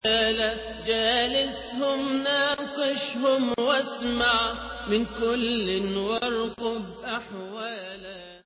جالسهم ناقشهم واسمع من كل وارقب أحوالا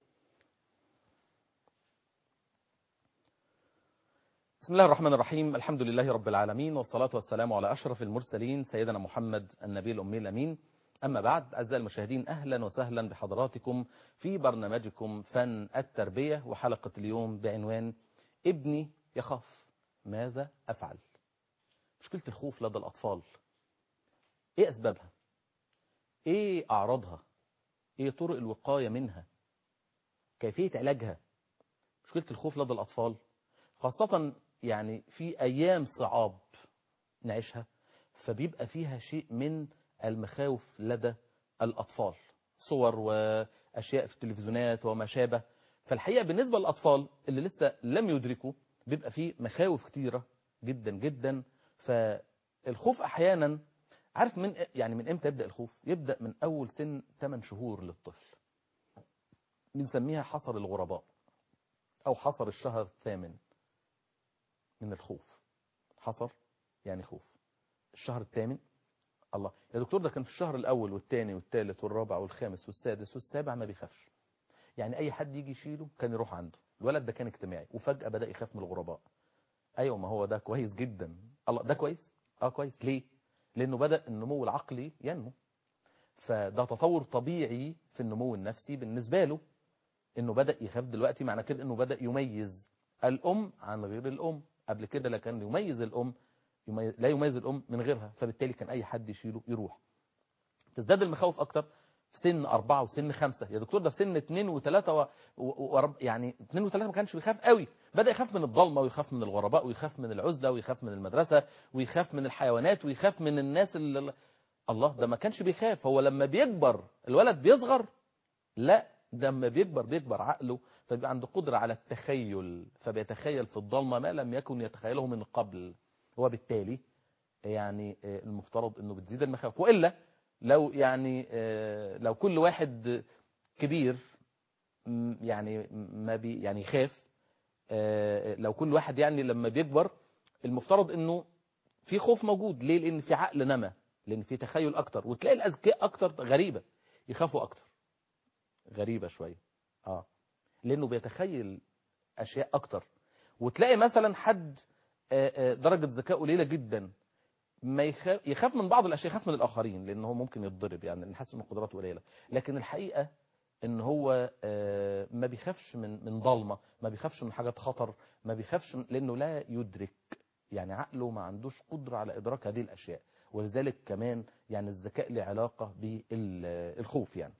بسم الله الرحمن الرحيم الحمد لله رب العالمين والصلاة والسلام على أشرف المرسلين سيدنا محمد النبي الأمي الأمين أما بعد أعزائي المشاهدين أهلا وسهلا بحضراتكم في برنامجكم فن التربية وحلقة اليوم بعنوان ابني يخاف ماذا أفعل مشكلة الخوف لدى الأطفال إيه أسبابها إيه أعراضها إيه طرق الوقاية منها كيفية علاجها مشكلة الخوف لدى الأطفال خاصة يعني في أيام صعاب نعيشها فبيبقى فيها شيء من المخاوف لدى الأطفال صور وأشياء في التلفزيونات وما شابه فالحقيقة بالنسبة للأطفال اللي لسه لم يدركوا بيبقى فيه مخاوف كتيرة جدا جدا فالخوف أحيانا عارف من يعني من امتى يبدأ الخوف يبدأ من أول سن 8 شهور للطفل بنسميها حصر الغرباء أو حصر الشهر الثامن من الخوف حصر يعني خوف الشهر الثامن الله يا دكتور ده كان في الشهر الأول والثاني والثالث والرابع والخامس والسادس والسابع ما بيخافش يعني أي حد يجي يشيله كان يروح عنده الولد ده كان اجتماعي وفجأة بدأ يخاف من الغرباء أيوة ما هو ده كويس جدا الله ده كويس اه كويس ليه لأنه بدأ النمو العقلي ينمو فده تطور طبيعي في النمو النفسي بالنسبة له انه بدأ يخاف دلوقتي معنى كده انه بدأ يميز الأم عن غير الأم قبل كده لا كان يميز الأم يميز لا يميز الأم من غيرها فبالتالي كان أي حد يشيله يروح تزداد المخاوف أكتر في سن أربعة وسن خمسة يا دكتور ده في سن اتنين وتلاتة و... و... و... يعني اتنين وتلاتة ما كانش بيخاف قوي بدأ يخاف من الضلمة ويخاف من الغرباء ويخاف من العزلة ويخاف من المدرسة ويخاف من الحيوانات ويخاف من الناس اللي... الله ده ما كانش بيخاف هو لما بيكبر الولد بيصغر لا ده لما بيكبر بيكبر عقله فبيبقى عنده قدرة على التخيل فبيتخيل في الضلمة ما لم يكن يتخيله من قبل وبالتالي يعني المفترض انه بتزيد المخاوف وإلا لو يعني لو كل واحد كبير يعني ما بي يعني يخاف لو كل واحد يعني لما بيكبر المفترض انه في خوف موجود ليه لان في عقل نما لان في تخيل اكتر وتلاقي الاذكياء اكتر غريبة يخافوا اكتر غريبة شوية اه لانه بيتخيل اشياء اكتر وتلاقي مثلا حد درجة ذكاء قليلة جدا ما يخاف, يخاف من بعض الاشياء يخاف من الاخرين لان هو ممكن يتضرب يعني نحس ان قدراته قليله لكن الحقيقه ان هو ما بيخافش من من ضلمه ما بيخافش من حاجات خطر ما بيخافش لانه لا يدرك يعني عقله ما عندوش قدره على ادراك هذه الاشياء ولذلك كمان يعني الذكاء له علاقه بالخوف يعني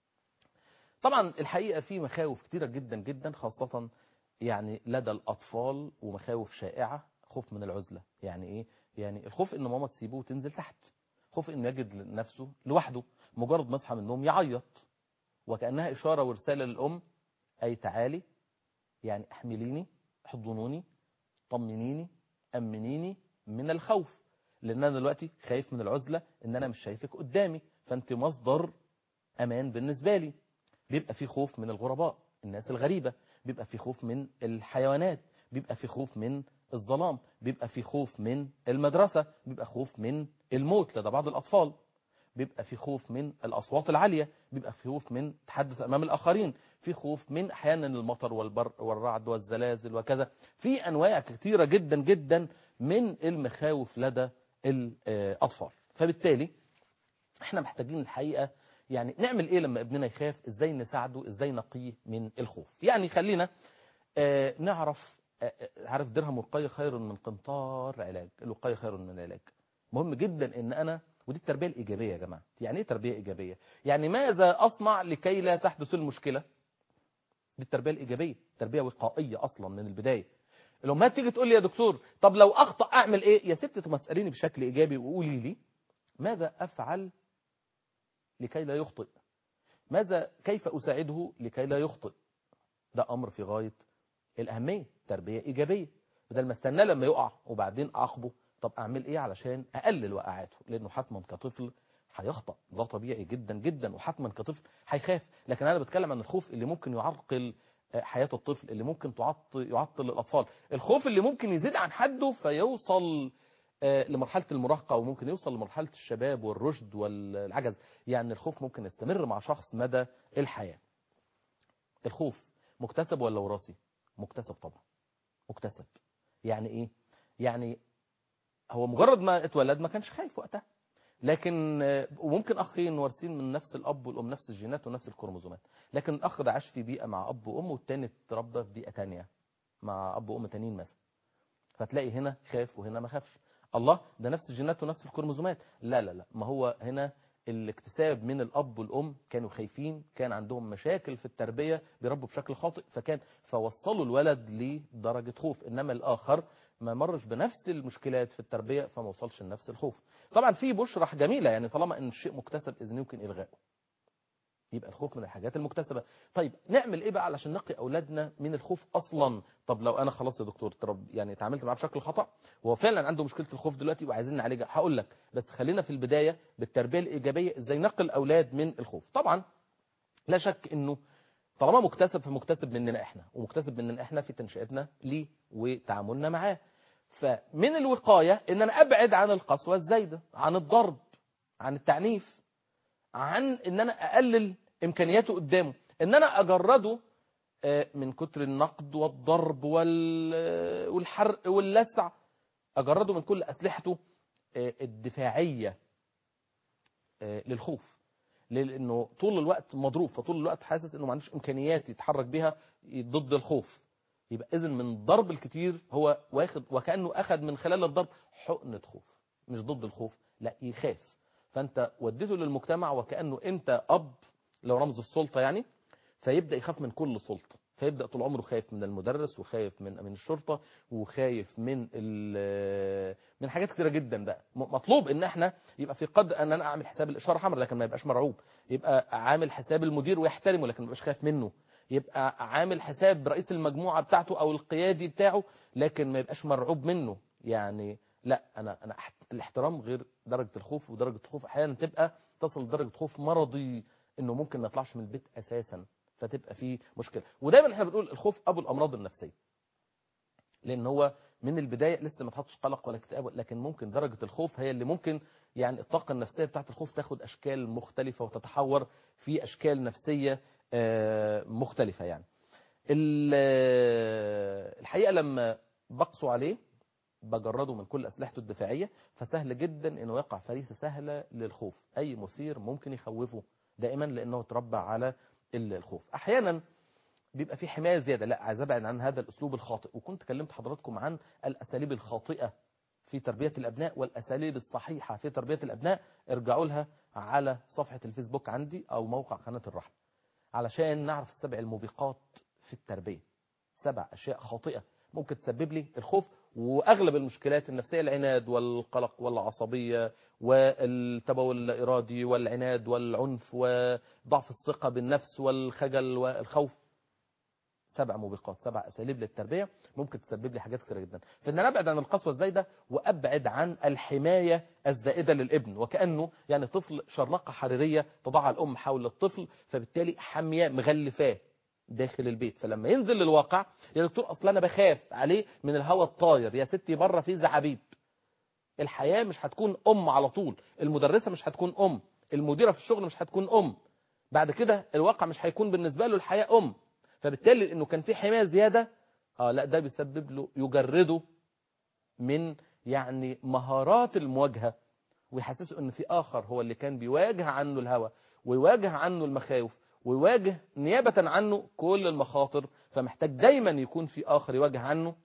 طبعا الحقيقه في مخاوف كتيره جدا جدا خاصه يعني لدى الاطفال ومخاوف شائعه خوف من العزله يعني ايه يعني الخوف ان ماما تسيبه وتنزل تحت خوف انه يجد نفسه لوحده مجرد ما يصحى من النوم يعيط وكانها اشاره ورساله للام اي تعالي يعني احمليني احضنوني طمنيني امنيني من الخوف لان انا دلوقتي خايف من العزله ان انا مش شايفك قدامي فانت مصدر امان بالنسبه لي بيبقى في خوف من الغرباء الناس الغريبه بيبقى في خوف من الحيوانات بيبقى في خوف من الظلام بيبقى في خوف من المدرسة بيبقى خوف من الموت لدى بعض الأطفال بيبقى في خوف من الأصوات العالية بيبقى في خوف من تحدث أمام الآخرين في خوف من أحيانا المطر والبر والرعد والزلازل وكذا في أنواع كثيرة جدا جدا من المخاوف لدى الأطفال فبالتالي احنا محتاجين الحقيقة يعني نعمل ايه لما ابننا يخاف ازاي نساعده ازاي نقيه من الخوف يعني خلينا اه نعرف عارف درهم وقاية خير من قنطار علاج الوقاية خير من العلاج مهم جدا ان انا ودي التربية الايجابية يا جماعة يعني ايه تربية ايجابية يعني ماذا اصنع لكي لا تحدث المشكلة دي التربية الايجابية تربية وقائية اصلا من البداية الامهات تيجي تقول لي يا دكتور طب لو اخطأ اعمل ايه يا ست ما تساليني بشكل ايجابي وقولي لي ماذا افعل لكي لا يخطئ ماذا كيف اساعده لكي لا يخطئ ده امر في غاية الأهمية تربية إيجابية بدل ما استنى لما يقع وبعدين أعاقبه طب أعمل إيه علشان أقلل وقعاته لأنه حتما كطفل هيخطأ ده طبيعي جدا جدا وحتما كطفل هيخاف لكن أنا بتكلم عن الخوف اللي ممكن يعرقل حياة الطفل اللي ممكن تعطل يعطل الأطفال الخوف اللي ممكن يزيد عن حده فيوصل آه، لمرحلة المراهقة وممكن يوصل لمرحلة الشباب والرشد والعجز يعني الخوف ممكن يستمر مع شخص مدى الحياة الخوف مكتسب ولا وراثي مكتسب طبعا مكتسب يعني ايه يعني هو مجرد ما اتولد ما كانش خايف وقتها لكن آه، وممكن اخين وارثين من نفس الاب والام نفس الجينات ونفس الكروموزومات لكن الاخ ده عاش في بيئه مع اب وام والتاني اتربى في بيئه تانية مع اب وام تانيين مثلا فتلاقي هنا خاف وهنا ما خافش الله ده نفس الجينات ونفس الكروموزومات لا لا لا ما هو هنا الاكتساب من الاب والام كانوا خايفين كان عندهم مشاكل في التربيه بيربوا بشكل خاطئ فكان فوصلوا الولد لدرجه خوف انما الاخر ما مرش بنفس المشكلات في التربيه فما وصلش لنفس الخوف طبعا في بشرح جميله يعني طالما ان الشيء مكتسب اذا يمكن الغائه يبقى الخوف من الحاجات المكتسبه طيب نعمل ايه بقى علشان نقي اولادنا من الخوف اصلا طب لو انا خلاص يا دكتور ترب يعني اتعاملت معاه بشكل خطا وهو فعلا عنده مشكله الخوف دلوقتي وعايزين نعالجها هقول لك بس خلينا في البدايه بالتربيه الايجابيه ازاي نقي الاولاد من الخوف طبعا لا شك انه طالما مكتسب فمكتسب مننا احنا ومكتسب مننا احنا في تنشئتنا ليه وتعاملنا معاه فمن الوقايه ان انا ابعد عن القسوه الزايده عن الضرب عن التعنيف عن ان انا اقلل امكانياته قدامه ان انا اجرده آه، من كتر النقد والضرب وال- والحرق واللسع اجرده من كل اسلحته آه، الدفاعيه آه، للخوف ليه؟ لانه طول الوقت مضروب فطول الوقت حاسس انه ما عندوش امكانيات يتحرك بيها ضد الخوف يبقى اذا من الضرب الكتير هو واخد وكانه اخذ من خلال الضرب حقنه خوف مش ضد الخوف لا يخاف فانت وديته للمجتمع وكانه انت اب لو رمز السلطه يعني فيبدا يخاف من كل سلطه فيبدا طول عمره خايف من المدرس وخايف من من الشرطه وخايف من ال- من حاجات كتيره جدا بقى م- مطلوب ان احنا يبقى في قدر ان انا اعمل حساب الاشاره حمراء لكن ما يبقاش مرعوب يبقى عامل حساب المدير ويحترمه لكن ما يبقاش خايف منه يبقى عامل حساب رئيس المجموعه بتاعته او القيادي بتاعه لكن ما يبقاش مرعوب منه يعني لا انا انا أحت- الاحترام غير درجه الخوف ودرجه الخوف احيانا تبقى تصل لدرجه خوف مرضي انه ممكن ما يطلعش من البيت اساسا فتبقى فيه مشكله ودايما احنا بنقول الخوف ابو الامراض النفسيه لان هو من البدايه لسه ما تحطش قلق ولا اكتئاب لكن ممكن درجه الخوف هي اللي ممكن يعني الطاقه النفسيه بتاعت الخوف تاخد اشكال مختلفه وتتحور في اشكال نفسيه آه، مختلفه يعني ال- آه، الحقيقه لما بقسو عليه بجرده من كل اسلحته الدفاعيه فسهل جدا انه يقع فريسه سهله للخوف اي مثير ممكن يخوفه دائما لانه اتربى على ال- الخوف احيانا بيبقى في حمايه زياده لا عايز ابعد عن هذا الاسلوب الخاطئ وكنت كلمت حضراتكم عن الاساليب الخاطئه في تربيه الابناء والاساليب الصحيحه في تربيه الابناء ارجعوا لها على صفحه الفيسبوك عندي او موقع قناه الرحمه علشان نعرف السبع الموبقات في التربيه سبع اشياء خاطئه ممكن تسبب لي الخوف واغلب المشكلات النفسيه العناد والقلق والعصبيه والتبول الارادي والعناد والعنف وضعف الثقه بالنفس والخجل والخوف سبع موبقات سبع اساليب للتربيه ممكن تسبب لي حاجات كتيره جدا فان انا ابعد عن القسوه الزايده وابعد عن الحمايه الزائده للابن وكانه يعني طفل شرنقه حريريه تضعها الام حول الطفل فبالتالي حاميه مغلفاه داخل البيت فلما ينزل للواقع يا دكتور اصل انا بخاف عليه من الهواء الطاير يا ستي بره في زعابيب الحياه مش هتكون ام على طول المدرسه مش هتكون ام المديره في الشغل مش هتكون ام بعد كده الواقع مش هيكون بالنسبه له الحياه ام فبالتالي انه كان في حمايه زياده اه لا ده بيسبب له يجرده من يعني مهارات المواجهه ويحسسه ان في اخر هو اللي كان بيواجه عنه الهوى ويواجه عنه المخاوف ويواجه نيابه عنه كل المخاطر فمحتاج دايما يكون في اخر يواجه عنه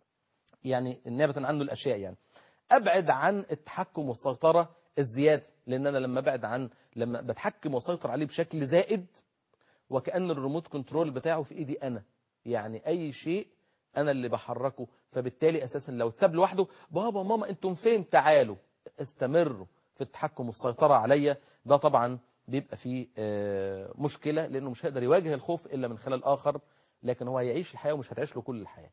يعني نيابه عنه الاشياء يعني ابعد عن التحكم والسيطره الزياده لان انا لما ابعد عن لما بتحكم واسيطر عليه بشكل زائد وكأن الريموت كنترول بتاعه في ايدي انا يعني اي شيء انا اللي بحركه فبالتالي اساسا لو اتساب لوحده بابا ماما انتم فين تعالوا استمروا في التحكم والسيطرة عليا ده طبعا بيبقى فيه آه، مشكلة لانه مش هيقدر يواجه الخوف الا من خلال اخر لكن هو هيعيش الحياة ومش هتعيش له كل الحياة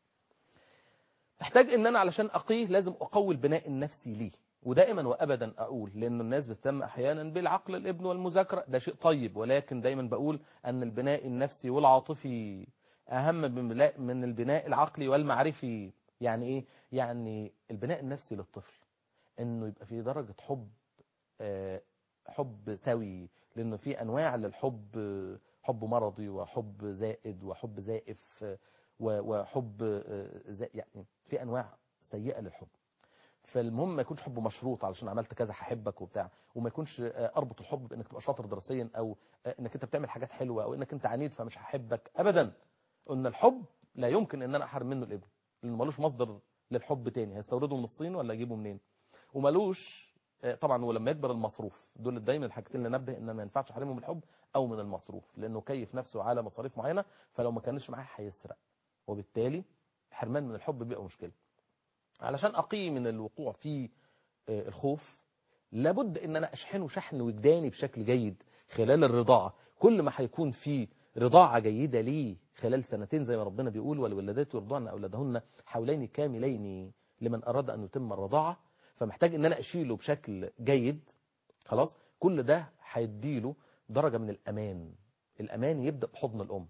محتاج ان انا علشان اقيه لازم اقوي البناء النفسي ليه ودائما وابدا اقول لان الناس بتسمى احيانا بالعقل الابن والمذاكره ده شيء طيب ولكن دايما بقول ان البناء النفسي والعاطفي اهم من بلا- من البناء العقلي والمعرفي يعني ايه يعني البناء النفسي للطفل انه يبقى في درجة حب آه، حب سوي لانه في انواع للحب آه، حب مرضي وحب زائد وحب زائف آه، و- وحب آه، زا- يعني في انواع سيئة للحب فالمهم ما يكونش حب مشروط علشان عملت كذا هحبك وبتاع وما يكونش آه، اربط الحب بانك تبقى شاطر دراسيا او آه، انك انت بتعمل حاجات حلوه او انك انت عنيد فمش هحبك ابدا ان الحب لا يمكن ان انا احرم منه الابن لانه ملوش مصدر للحب تاني هيستورده من الصين ولا يجيبه منين وملوش آه، طبعا ولما يكبر المصروف دول دايما الحاجتين اللي ننبه ان ما ينفعش احرمه من الحب او من المصروف لانه كيف نفسه على مصاريف معينه فلو ما كانش معاه هيسرق وبالتالي حرمان من الحب بيبقى مشكله علشان اقي من الوقوع في آه، الخوف لابد ان انا اشحنه شحن وجداني بشكل جيد خلال الرضاعه كل ما هيكون في رضاعه جيده ليه خلال سنتين زي ما ربنا بيقول والولادات يرضعن اولادهن حولين كاملين لمن اراد ان يتم الرضاعه فمحتاج ان انا اشيله بشكل جيد خلاص كل ده هيديله درجه من الامان الامان يبدا بحضن الام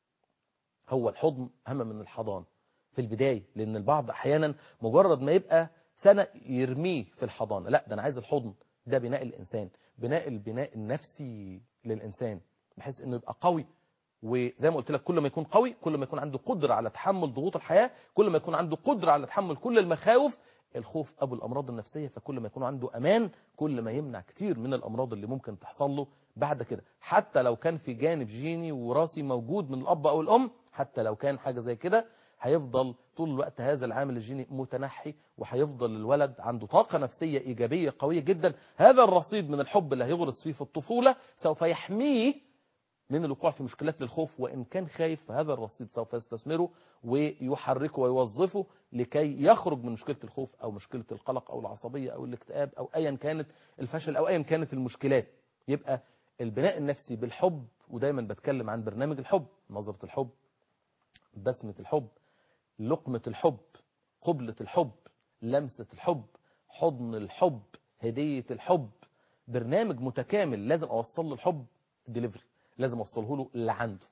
هو الحضن اهم من الحضان في البدايه لان البعض احيانا مجرد ما يبقى سنه يرميه في الحضانه لا ده انا عايز الحضن ده بناء الانسان بناء البناء النفسي للانسان بحيث انه يبقى قوي وزي ما قلت لك كل ما يكون قوي كل ما يكون عنده قدره على تحمل ضغوط الحياه كل ما يكون عنده قدره على تحمل كل المخاوف الخوف ابو الامراض النفسيه فكل ما يكون عنده امان كل ما يمنع كتير من الامراض اللي ممكن تحصل له بعد كده حتى لو كان في جانب جيني وراثي موجود من الاب او الام حتى لو كان حاجه زي كده هيفضل طول الوقت هذا العامل الجيني متنحي وهيفضل الولد عنده طاقة نفسية إيجابية قوية جدا هذا الرصيد من الحب اللي هيغرس فيه في الطفولة سوف يحميه من الوقوع في مشكلات للخوف وإن كان خايف فهذا الرصيد سوف يستثمره ويحركه ويوظفه لكي يخرج من مشكلة الخوف أو مشكلة القلق أو العصبية أو الاكتئاب أو أيا كانت الفشل أو أيا كانت المشكلات يبقى البناء النفسي بالحب ودايما بتكلم عن برنامج الحب نظرة الحب بسمة الحب لقمة الحب قبلة الحب لمسة الحب حضن الحب هدية الحب برنامج متكامل لازم أوصل له الحب ديليفري لازم أوصله له اللي عنده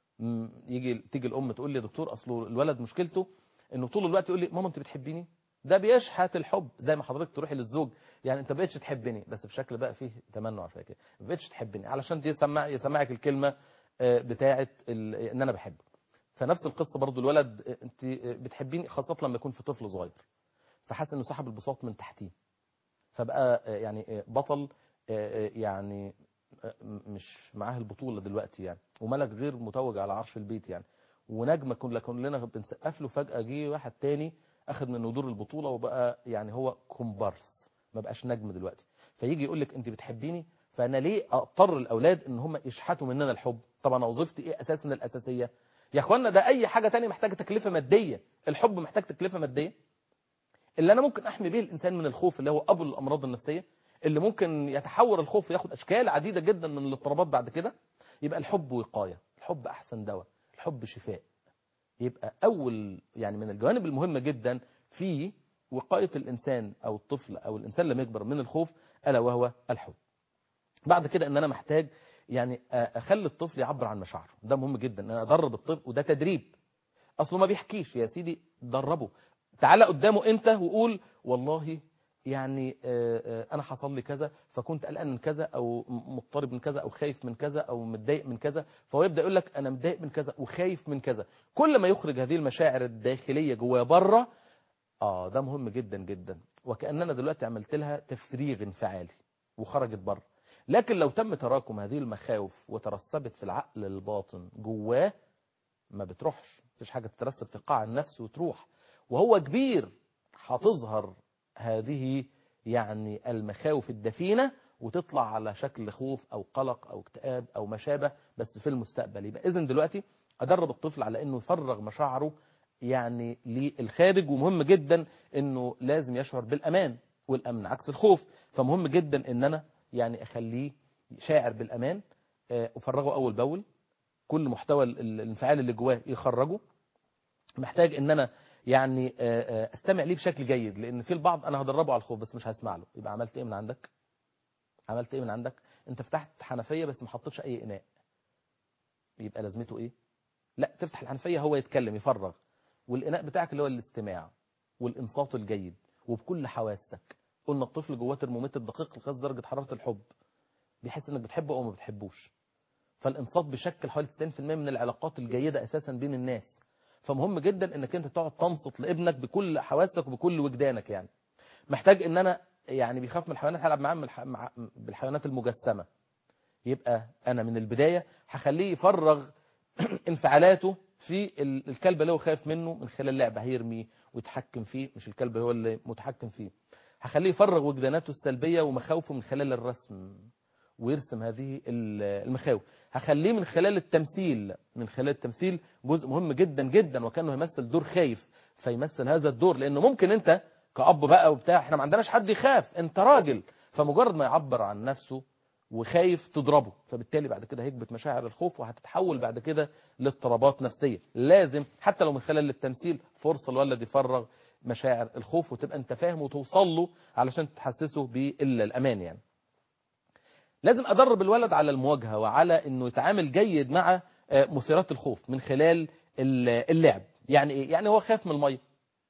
م- يجي تيجي الأم تقول لي يا دكتور أصله الولد مشكلته إنه طول الوقت يقول لي ماما أنت بتحبيني ده بيشحت الحب زي ما حضرتك تروحي للزوج يعني انت بقيتش تحبني بس بشكل بقى فيه تمنع شويه كده ما بقيتش تحبني علشان يسمع يسمعك الكلمه آه، بتاعه ال- ان انا بحبك فنفس القصه برضو الولد آه، انت آه، بتحبيني خاصه لما يكون في طفل صغير فحاسس انه سحب البساط من تحتيه فبقى آه، يعني آه، بطل آه، آه، يعني آه، م- مش معاه البطوله دلوقتي يعني وملك غير متوج على عرش البيت يعني ونجم كنا كلنا بنسقف له فجاه جه واحد تاني اخذ من دور البطوله وبقى يعني هو كومبارس ما بقاش نجم دلوقتي فيجي يقول لك انت بتحبيني فانا ليه اضطر الاولاد ان هم يشحتوا مننا الحب طبعا وظيفتي ايه اساسا الاساسيه يا اخوانا ده اي حاجه تانية محتاجه تكلفه ماديه الحب محتاج تكلفه ماديه اللي انا ممكن احمي بيه الانسان من الخوف اللي هو ابو الامراض النفسيه اللي ممكن يتحول الخوف وياخد اشكال عديده جدا من الاضطرابات بعد كده يبقى الحب وقايه الحب احسن دواء الحب شفاء يبقى اول يعني من الجوانب المهمه جدا في وقايه الانسان او الطفل او الانسان لما يكبر من الخوف الا وهو الحب بعد كده ان انا محتاج يعني اخلي الطفل يعبر عن مشاعره ده مهم جدا ان انا ادرب الطفل وده تدريب اصله ما بيحكيش يا سيدي دربه تعالى قدامه انت وقول والله يعني آه، آه، انا حصل لي كذا فكنت قلقان من كذا او م- مضطرب من كذا او خايف من كذا او متضايق من كذا فهو يبدا يقول لك انا متضايق من كذا وخايف من كذا كل ما يخرج هذه المشاعر الداخليه جواه بره اه ده مهم جدا جدا وكاننا دلوقتي عملت لها تفريغ انفعالي وخرجت بره لكن لو تم تراكم هذه المخاوف وترسبت في العقل الباطن جواه ما بتروحش مفيش حاجه تترسب في قاع النفس وتروح وهو كبير هتظهر هذه يعني المخاوف الدفينه وتطلع على شكل خوف او قلق او اكتئاب او ما شابه بس في المستقبل يبقى اذا دلوقتي ادرب الطفل على انه يفرغ مشاعره يعني للخارج ومهم جدا انه لازم يشعر بالامان والامن عكس الخوف فمهم جدا ان انا يعني اخليه شاعر بالامان آه، افرغه اول باول كل محتوى ال- ال- الانفعال اللي جواه يخرجه محتاج ان انا يعني آه، آه، استمع ليه بشكل جيد لان في البعض انا هدربه على الخوف بس مش هسمع له يبقى عملت ايه من عندك عملت ايه من عندك انت فتحت حنفيه بس ما حطيتش اي اناء يبقى لازمته ايه لا تفتح الحنفيه هو يتكلم يفرغ والاناء بتاعك اللي هو الاستماع والانصات الجيد وبكل حواسك قلنا الطفل جواه ترمومتر دقيق لقياس درجه حراره الحب بيحس انك بتحبه او ما بتحبوش فالانصات بيشكل حوالي 90% من العلاقات الجيده اساسا بين الناس فمهم جدا انك انت تقعد تنصت لابنك بكل حواسك وبكل وجدانك يعني محتاج ان انا يعني بيخاف من الحيوانات هلعب معاه من الح... مع... بالحيوانات المجسمه يبقى انا من البدايه هخليه يفرغ انفعالاته في ال- الكلب اللي هو خايف منه من خلال اللعبه هيرميه ويتحكم فيه مش الكلب هو اللي متحكم فيه هخليه يفرغ وجداناته السلبيه ومخاوفه من خلال الرسم ويرسم هذه ال- المخاوف هخليه من خلال التمثيل من خلال التمثيل جزء مهم جدا جدا وكانه يمثل دور خايف فيمثل هذا الدور لانه ممكن انت كأب بقى وبتاع احنا ما عندناش حد يخاف انت راجل فمجرد ما يعبر عن نفسه وخايف تضربه فبالتالي بعد كده هيكبت مشاعر الخوف وهتتحول بعد كده لاضطرابات نفسية لازم حتى لو من خلال التمثيل فرصة الولد يفرغ مشاعر الخوف وتبقى انت فاهم وتوصل له علشان تحسسه بالامان يعني لازم ادرب الولد على المواجهة وعلى انه يتعامل جيد مع آه، مثيرات الخوف من خلال ال- اللعب يعني ايه يعني هو خاف من المية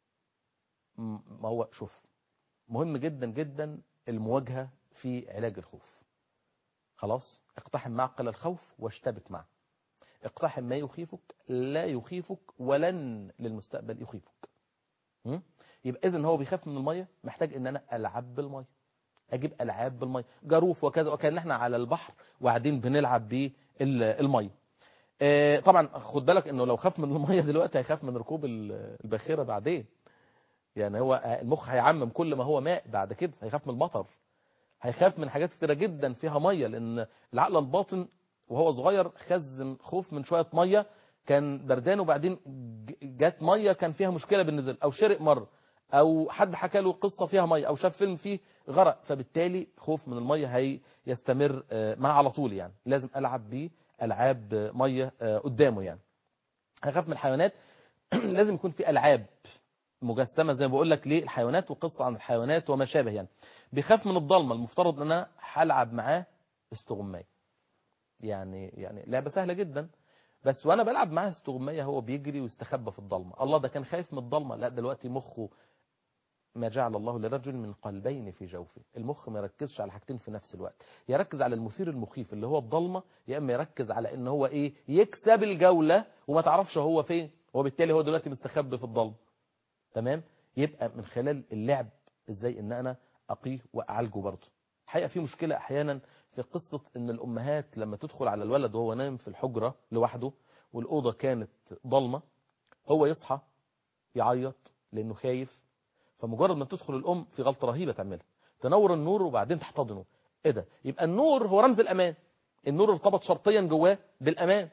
م- ما هو شوف مهم جدا جدا المواجهة في علاج الخوف خلاص اقتحم معقل الخوف واشتبك معه اقتحم ما يخيفك لا يخيفك ولن للمستقبل يخيفك م? يبقى اذا هو بيخاف من الميه محتاج ان انا العب بالميه اجيب العاب بالميه جاروف وكذا وكان احنا على البحر وقاعدين بنلعب بالميه آه، طبعا خد بالك انه لو خاف من الميه دلوقتي هيخاف من ركوب ال- الباخره بعدين يعني هو المخ هيعمم كل ما هو ماء بعد كده هيخاف من المطر هيخاف من حاجات كتيره جدا فيها ميه لان العقل الباطن وهو صغير خزن خوف من شويه ميه كان بردان وبعدين ج- جت ميه كان فيها مشكله بالنزول او شرق مره او حد حكى له قصه فيها ميه او شاف فيلم فيه غرق فبالتالي خوف من الميه هي يستمر آه، معاه على طول يعني لازم العب بيه العاب آه، ميه آه، قدامه يعني هيخاف من الحيوانات لازم يكون في العاب مجسمه زي ما بقول لك للحيوانات وقصه عن الحيوانات وما شابه يعني بيخاف من الضلمه المفترض ان انا هلعب معاه استغمايه يعني يعني لعبه سهله جدا بس وانا بلعب معاه استغمايه هو بيجري ويستخبى في الضلمه الله ده كان خايف من الضلمه لا دلوقتي مخه ما جعل الله لرجل من قلبين في جوفه المخ ما يركزش على حاجتين في نفس الوقت يركز على المثير المخيف اللي هو الضلمه يا اما يركز على ان هو ايه يكسب الجوله وما تعرفش هو فين وبالتالي هو دلوقتي مستخبي في الضلمه تمام يبقى من خلال اللعب ازاي ان انا اقيه واعالجه برضه الحقيقه في مشكله احيانا في قصه ان الامهات لما تدخل على الولد وهو نايم في الحجره لوحده والاوضه كانت ضلمه هو يصحى يعيط لانه خايف فمجرد ما تدخل الام في غلطه رهيبه تعملها تنور النور وبعدين تحتضنه ايه ده يبقى النور هو رمز الامان النور ارتبط شرطيا جواه بالامان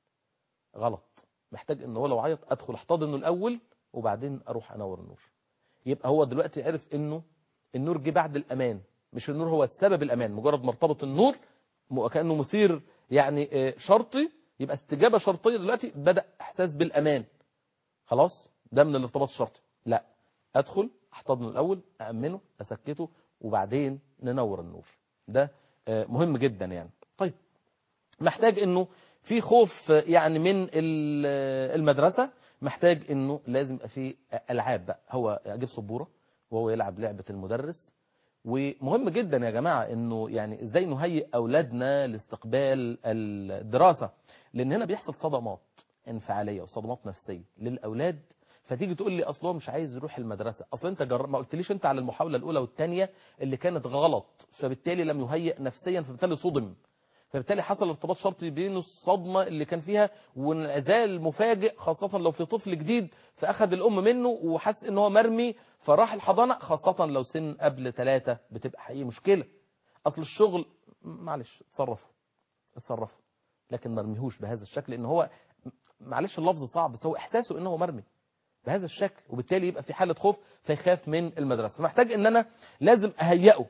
غلط محتاج ان هو لو عيط ادخل احتضنه الاول وبعدين اروح انور النور يبقى هو دلوقتي عرف انه النور جه بعد الامان مش النور هو السبب الامان مجرد ما ارتبط النور م- كانه مثير يعني آه، شرطي يبقى استجابه شرطيه دلوقتي بدا احساس بالامان خلاص ده من الارتباط الشرطي لا ادخل احتضنه الاول امنه اسكته وبعدين ننور النور ده آه، مهم جدا يعني طيب محتاج انه في خوف يعني من ال- المدرسة محتاج انه لازم يبقى في العاب بقى هو يجيب سبورة وهو يلعب لعبة المدرس ومهم جدا يا جماعة انه يعني ازاي نهيئ اولادنا لاستقبال الدراسة لان هنا بيحصل صدمات انفعالية وصدمات نفسية للاولاد فتيجي تقول لي اصل هو مش عايز يروح المدرسة اصل انت جر... ما قلتليش انت على المحاولة الاولى والثانية اللي كانت غلط فبالتالي لم يهيئ نفسيا فبالتالي صدم فبالتالي حصل ارتباط شرطي بين الصدمة اللي كان فيها وانعزال مفاجئ خاصة لو في طفل جديد فأخذ الأم منه وحس إن هو مرمي فراح الحضانة خاصة لو سن قبل ثلاثة بتبقى حقيقي مشكلة أصل الشغل معلش اتصرفوا اتصرفوا لكن ما ارميهوش بهذا الشكل إن هو معلش اللفظ صعب بس هو إحساسه إن هو مرمي بهذا الشكل وبالتالي يبقى في حالة خوف فيخاف من المدرسة فمحتاج إن أنا لازم أهيئه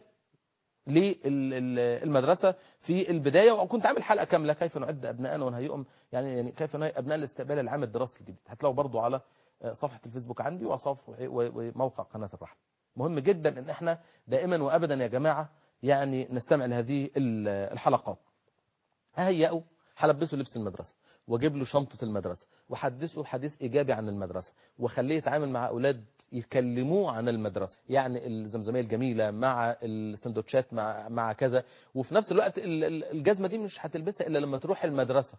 للمدرسة في البداية وكنت عامل حلقة كاملة كيف نعد أبنائنا ونهيئهم يعني يعني كيف نهيئ أبناء الاستقبال العام الدراسي الجديد هتلاقوا برضو على صفحة الفيسبوك عندي وصف وموقع قناة الرحمة مهم جدا ان احنا دائما وابدا يا جماعة يعني نستمع لهذه الحلقات ههيئه هلبسه لبس المدرسة واجيب له شنطة المدرسة وحدثه حديث ايجابي عن المدرسة واخليه يتعامل مع اولاد يكلموه عن المدرسة يعني الزمزمية الجميلة مع السندوتشات مع مع كذا وفي نفس الوقت ال- ال- الجزمة دي مش هتلبسها إلا لما تروح المدرسة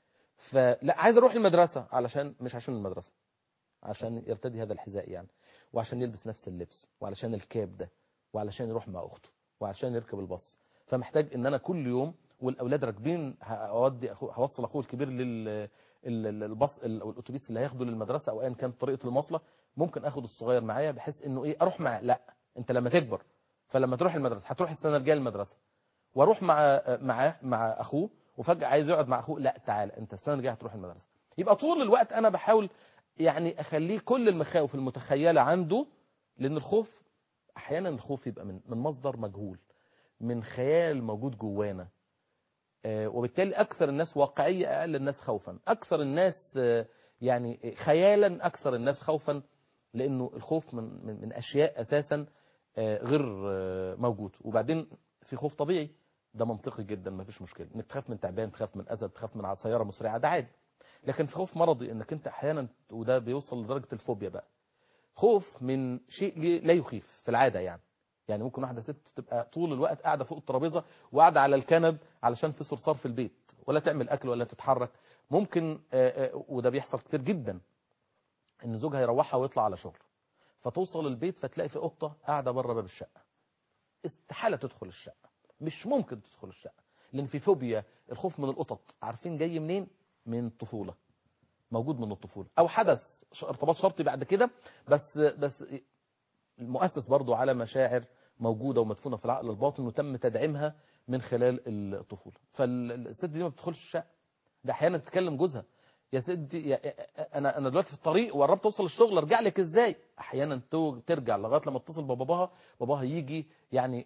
فلا عايز أروح المدرسة علشان مش عشان المدرسة عشان يرتدي هذا الحذاء يعني وعشان يلبس نفس اللبس وعلشان الكاب ده وعلشان يروح مع أخته وعلشان يركب الباص فمحتاج ان انا كل يوم والاولاد راكبين هودي أخو هوصل اخوه الكبير لل ال- ال- الباص ال- او الاتوبيس اللي هياخده للمدرسه او ايا كانت طريقه المواصله ممكن اخد الصغير معايا بحيث انه ايه اروح معاه لا انت لما تكبر فلما تروح المدرسه هتروح السنه الجايه المدرسه واروح مع معاه مع اخوه وفجاه عايز يقعد مع اخوه لا تعالى انت السنه الجايه هتروح المدرسه يبقى طول الوقت انا بحاول يعني اخليه كل المخاوف المتخيله عنده لان الخوف احيانا الخوف يبقى من من مصدر مجهول من خيال موجود جوانا آه، وبالتالي اكثر الناس واقعيه اقل الناس خوفا اكثر الناس آه، يعني خيالا اكثر الناس خوفا لانه الخوف من من, من اشياء اساسا آه، غير آه، موجود وبعدين في خوف طبيعي ده منطقي جدا ما فيش مشكله انك تخاف من تعبان تخاف من اسد تخاف من سياره مسرعه ده عادي لكن في خوف مرضي انك انت احيانا وده بيوصل لدرجه الفوبيا بقى خوف من شيء لا يخيف في العاده يعني يعني ممكن واحده ست تبقى طول الوقت قاعده فوق الترابيزه وقاعده على الكنب علشان في صرصار في البيت ولا تعمل اكل ولا تتحرك ممكن آه، آه، وده بيحصل كتير جدا ان زوجها يروحها ويطلع على شغل فتوصل البيت فتلاقي في قطه قاعده بره باب الشقه استحاله تدخل الشقه مش ممكن تدخل الشقه لان في فوبيا الخوف من القطط عارفين جاي منين من الطفوله موجود من الطفوله او حدث ش- ارتباط شرطي بعد كده بس بس المؤسس برضو على مشاعر موجوده ومدفونه في العقل الباطن وتم تدعيمها من خلال الطفوله فالست دي ما بتدخلش الشقه ده احيانا تكلم جوزها يا ستي يا انا انا دلوقتي في الطريق وقربت اوصل الشغل ارجع لك ازاي احيانا تو- ترجع لغايه لما اتصل بباباها باباها يجي يعني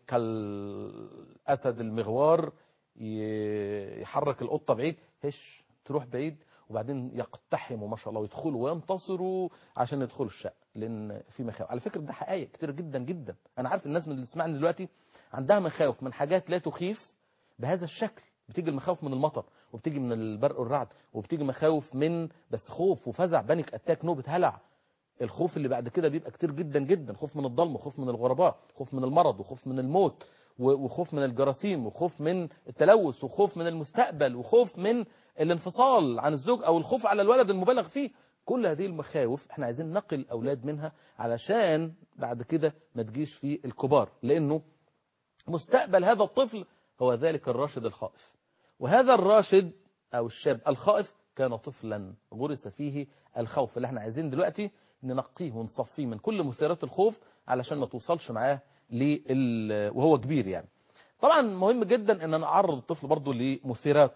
كالاسد المغوار ي- يحرك القطه بعيد هش تروح بعيد وبعدين يقتحموا ما شاء الله ويدخلوا وينتصروا عشان يدخلوا الشقه لان في مخاوف على فكره ده حقائق كتير جدا جدا انا عارف الناس من اللي بتسمعني دلوقتي عندها مخاوف من حاجات لا تخيف بهذا الشكل بتيجي المخاوف من المطر وبتيجي من البرق والرعد وبتيجي مخاوف من بس خوف وفزع بانيك اتاك نوبه هلع الخوف اللي بعد كده بيبقى كتير جدا جدا خوف من الضلمه خوف من الغرباء خوف من المرض وخوف من الموت و- وخوف من الجراثيم وخوف من التلوث وخوف من المستقبل وخوف من الانفصال عن الزوج او الخوف على الولد المبالغ فيه كل هذه المخاوف احنا عايزين نقل الاولاد منها علشان بعد كده ما تجيش في الكبار لانه مستقبل هذا الطفل هو ذلك الراشد الخائف وهذا الراشد او الشاب الخائف كان طفلا غرس فيه الخوف اللي احنا عايزين دلوقتي ننقيه ونصفيه من كل مثيرات الخوف علشان ما توصلش معاه لل... وهو كبير يعني طبعا مهم جدا ان انا اعرض الطفل برضه لمثيرات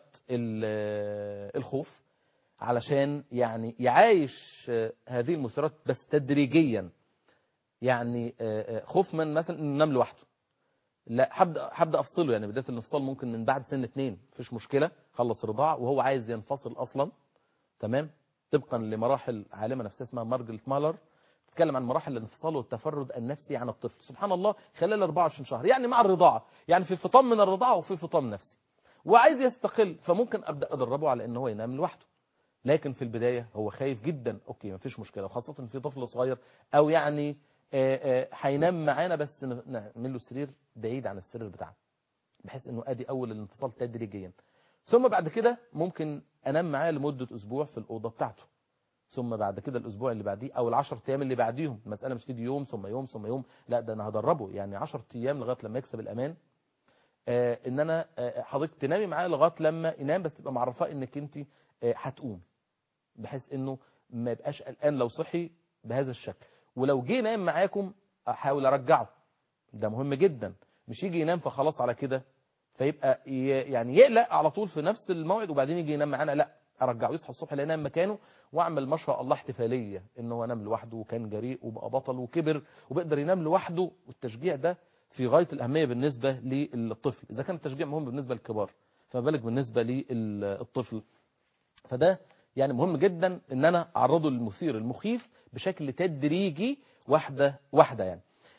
ال- الخوف علشان يعني يعايش هذه المثيرات بس تدريجيا يعني خوف من مثلا انه ينام لوحده لا هبدا هبدا افصله يعني بدايه الانفصال ممكن من بعد سن اتنين مفيش مشكله خلص رضاعه وهو عايز ينفصل اصلا تمام طبقا لمراحل عالمه نفسيه اسمها مارجريت مالر تتكلم عن مراحل الانفصال والتفرد النفسي عن الطفل سبحان الله خلال 24 شهر يعني مع الرضاعه يعني في فطام من الرضاعه وفي فطام نفسي وعايز يستقل فممكن ابدا ادربه على ان هو ينام لوحده لكن في البدايه هو خايف جدا اوكي مفيش مشكله وخاصه في طفل صغير او يعني آه، آه، هينام معانا بس ن- نعمل له سرير بعيد عن السرير بتاعنا بحيث انه ادي اول الانفصال تدريجيا ثم بعد كده ممكن انام معاه لمده اسبوع في الاوضه بتاعته ثم بعد كده الاسبوع اللي بعديه او العشر ايام اللي بعديهم المساله مش تيجي يوم ثم يوم ثم يوم لا ده انا هدربه يعني 10 ايام لغايه لما يكسب الامان آه ان انا آه حضرتك تنامي معاه لغايه لما ينام بس تبقى معرفاه انك انت آه هتقوم بحيث انه ما يبقاش قلقان لو صحي بهذا الشكل ولو جه ينام معاكم احاول ارجعه ده مهم جدا مش يجي ينام فخلاص على كده فيبقى ي- يعني يقلق على طول في نفس الموعد وبعدين يجي ينام معانا لا ارجعه يصحى الصبح يلاقيه نام مكانه واعمل ما شاء الله احتفاليه ان هو نام لوحده وكان جريء وبقى بطل وكبر وبيقدر ينام لوحده والتشجيع ده في غايه الاهميه بالنسبه للطفل اذا كان التشجيع مهم بالنسبه للكبار فما بالك بالنسبه للطفل فده يعني مهم جدا ان انا اعرضه للمثير المخيف بشكل تدريجي واحده واحده يعني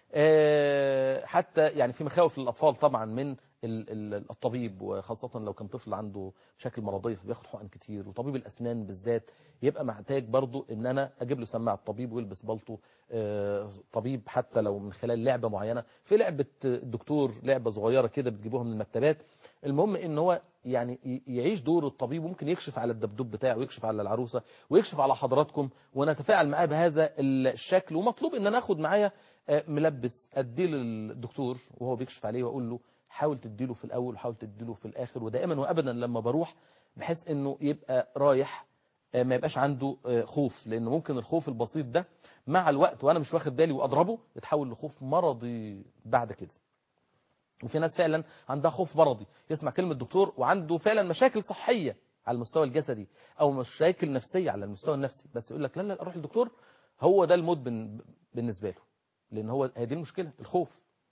آه، حتى يعني في مخاوف للاطفال طبعا من ال- ال- الطبيب وخاصه لو كان طفل عنده مشاكل مرضيه فبياخد حقن كتير وطبيب الاسنان بالذات يبقى محتاج برضو ان انا اجيب له سماعه طبيب ويلبس بلطو آه، طبيب حتى لو من خلال لعبه معينه في لعبه الدكتور لعبه صغيره كده بتجيبوها من المكتبات المهم ان هو يعني ي- يعيش دور الطبيب وممكن يكشف على الدبدوب بتاعه ويكشف على العروسه ويكشف على حضراتكم ونتفاعل معاه بهذا الشكل ومطلوب ان انا اخد معايا آه، ملبس اديه للدكتور وهو بيكشف عليه واقول له حاول تديله في الاول وحاول تديله في الاخر ودائما وابدا لما بروح بحيث انه يبقى رايح آه، ما يبقاش عنده آه، خوف لان ممكن الخوف البسيط ده مع الوقت وانا مش واخد بالي واضربه يتحول لخوف مرضي بعد كده وفي ناس فعلا عندها خوف مرضي يسمع كلمة دكتور وعنده فعلا مشاكل صحية على المستوى الجسدي او مشاكل نفسية على المستوى النفسي بس يقول لك لا لا اروح للدكتور هو ده الموت بن- بالنسبة له لان هو هي دي المشكلة الخوف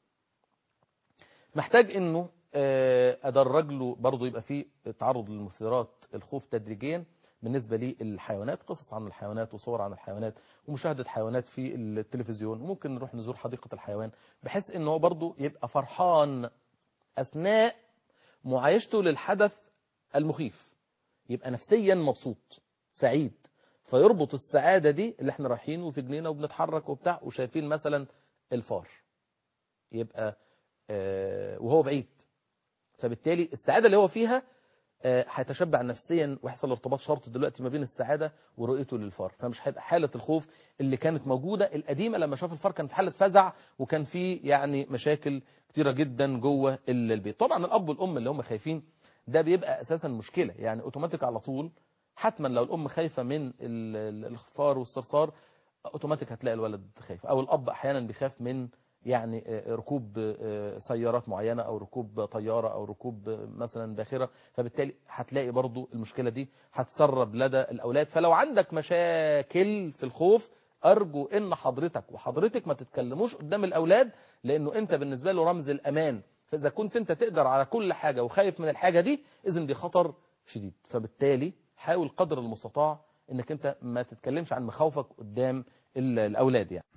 محتاج انه آه، ادرج له برضه يبقى فيه تعرض للمثيرات الخوف تدريجيا بالنسبة للحيوانات قصص عن الحيوانات وصور عن الحيوانات ومشاهدة حيوانات في التلفزيون ممكن نروح نزور حديقة الحيوان بحيث انه هو برضه يبقى فرحان اثناء معايشته للحدث المخيف يبقى نفسيا مبسوط سعيد فيربط السعادة دي اللي احنا رايحين وفي جنينة وبنتحرك وبتاع وشايفين مثلا الفار يبقى آه، وهو بعيد فبالتالي السعادة اللي هو فيها آه، هيتشبع نفسيا ويحصل ارتباط شرط دلوقتي ما بين السعادة ورؤيته للفار فمش هيبقى حالة الخوف اللي كانت موجودة القديمة لما شاف الفار كان في حالة فزع وكان في يعني مشاكل كتيرة جدا جوه ال- البيت طبعا الأب والأم اللي هم خايفين ده بيبقى أساسا مشكلة يعني اوتوماتيك على طول حتما لو الأم خايفة من ال- ال- الخفار والصرصار اوتوماتيك هتلاقي الولد خايف او الاب احيانا بيخاف من يعني آه، ركوب آه، سيارات معينة او ركوب طيارة او ركوب آه، مثلا باخرة فبالتالي هتلاقي برضو المشكلة دي هتسرب لدى الاولاد فلو عندك مشاكل في الخوف ارجو ان حضرتك وحضرتك ما تتكلموش قدام الاولاد لانه انت بالنسبة له رمز الامان فاذا كنت انت تقدر على كل حاجة وخايف من الحاجة دي اذن دي خطر شديد فبالتالي حاول قدر المستطاع انك انت ما تتكلمش عن مخاوفك قدام ال- الاولاد يعني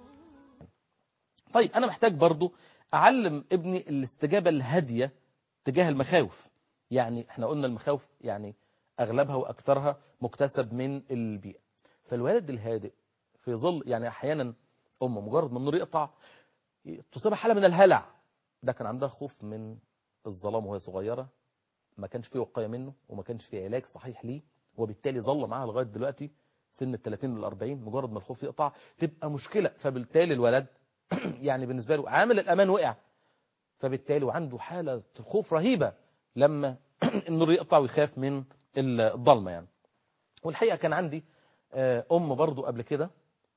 طيب انا محتاج برضو اعلم ابني الاستجابة الهادية تجاه المخاوف يعني احنا قلنا المخاوف يعني اغلبها واكثرها مكتسب من البيئة فالولد الهادئ في ظل يعني احيانا ام مجرد ما النور يقطع تصيبها حالة من الهلع ده كان عندها خوف من الظلام وهي صغيرة ما كانش فيه وقاية منه وما كانش فيه علاج صحيح ليه وبالتالي ظل معاها لغاية دلوقتي سن ال 30 وال 40 مجرد ما الخوف يقطع تبقى مشكلة فبالتالي الولد يعني بالنسبة له عامل الأمان وقع فبالتالي وعنده حالة خوف رهيبة لما النور يقطع ويخاف من الضلمة يعني والحقيقة كان عندي آه، أم برضو قبل كده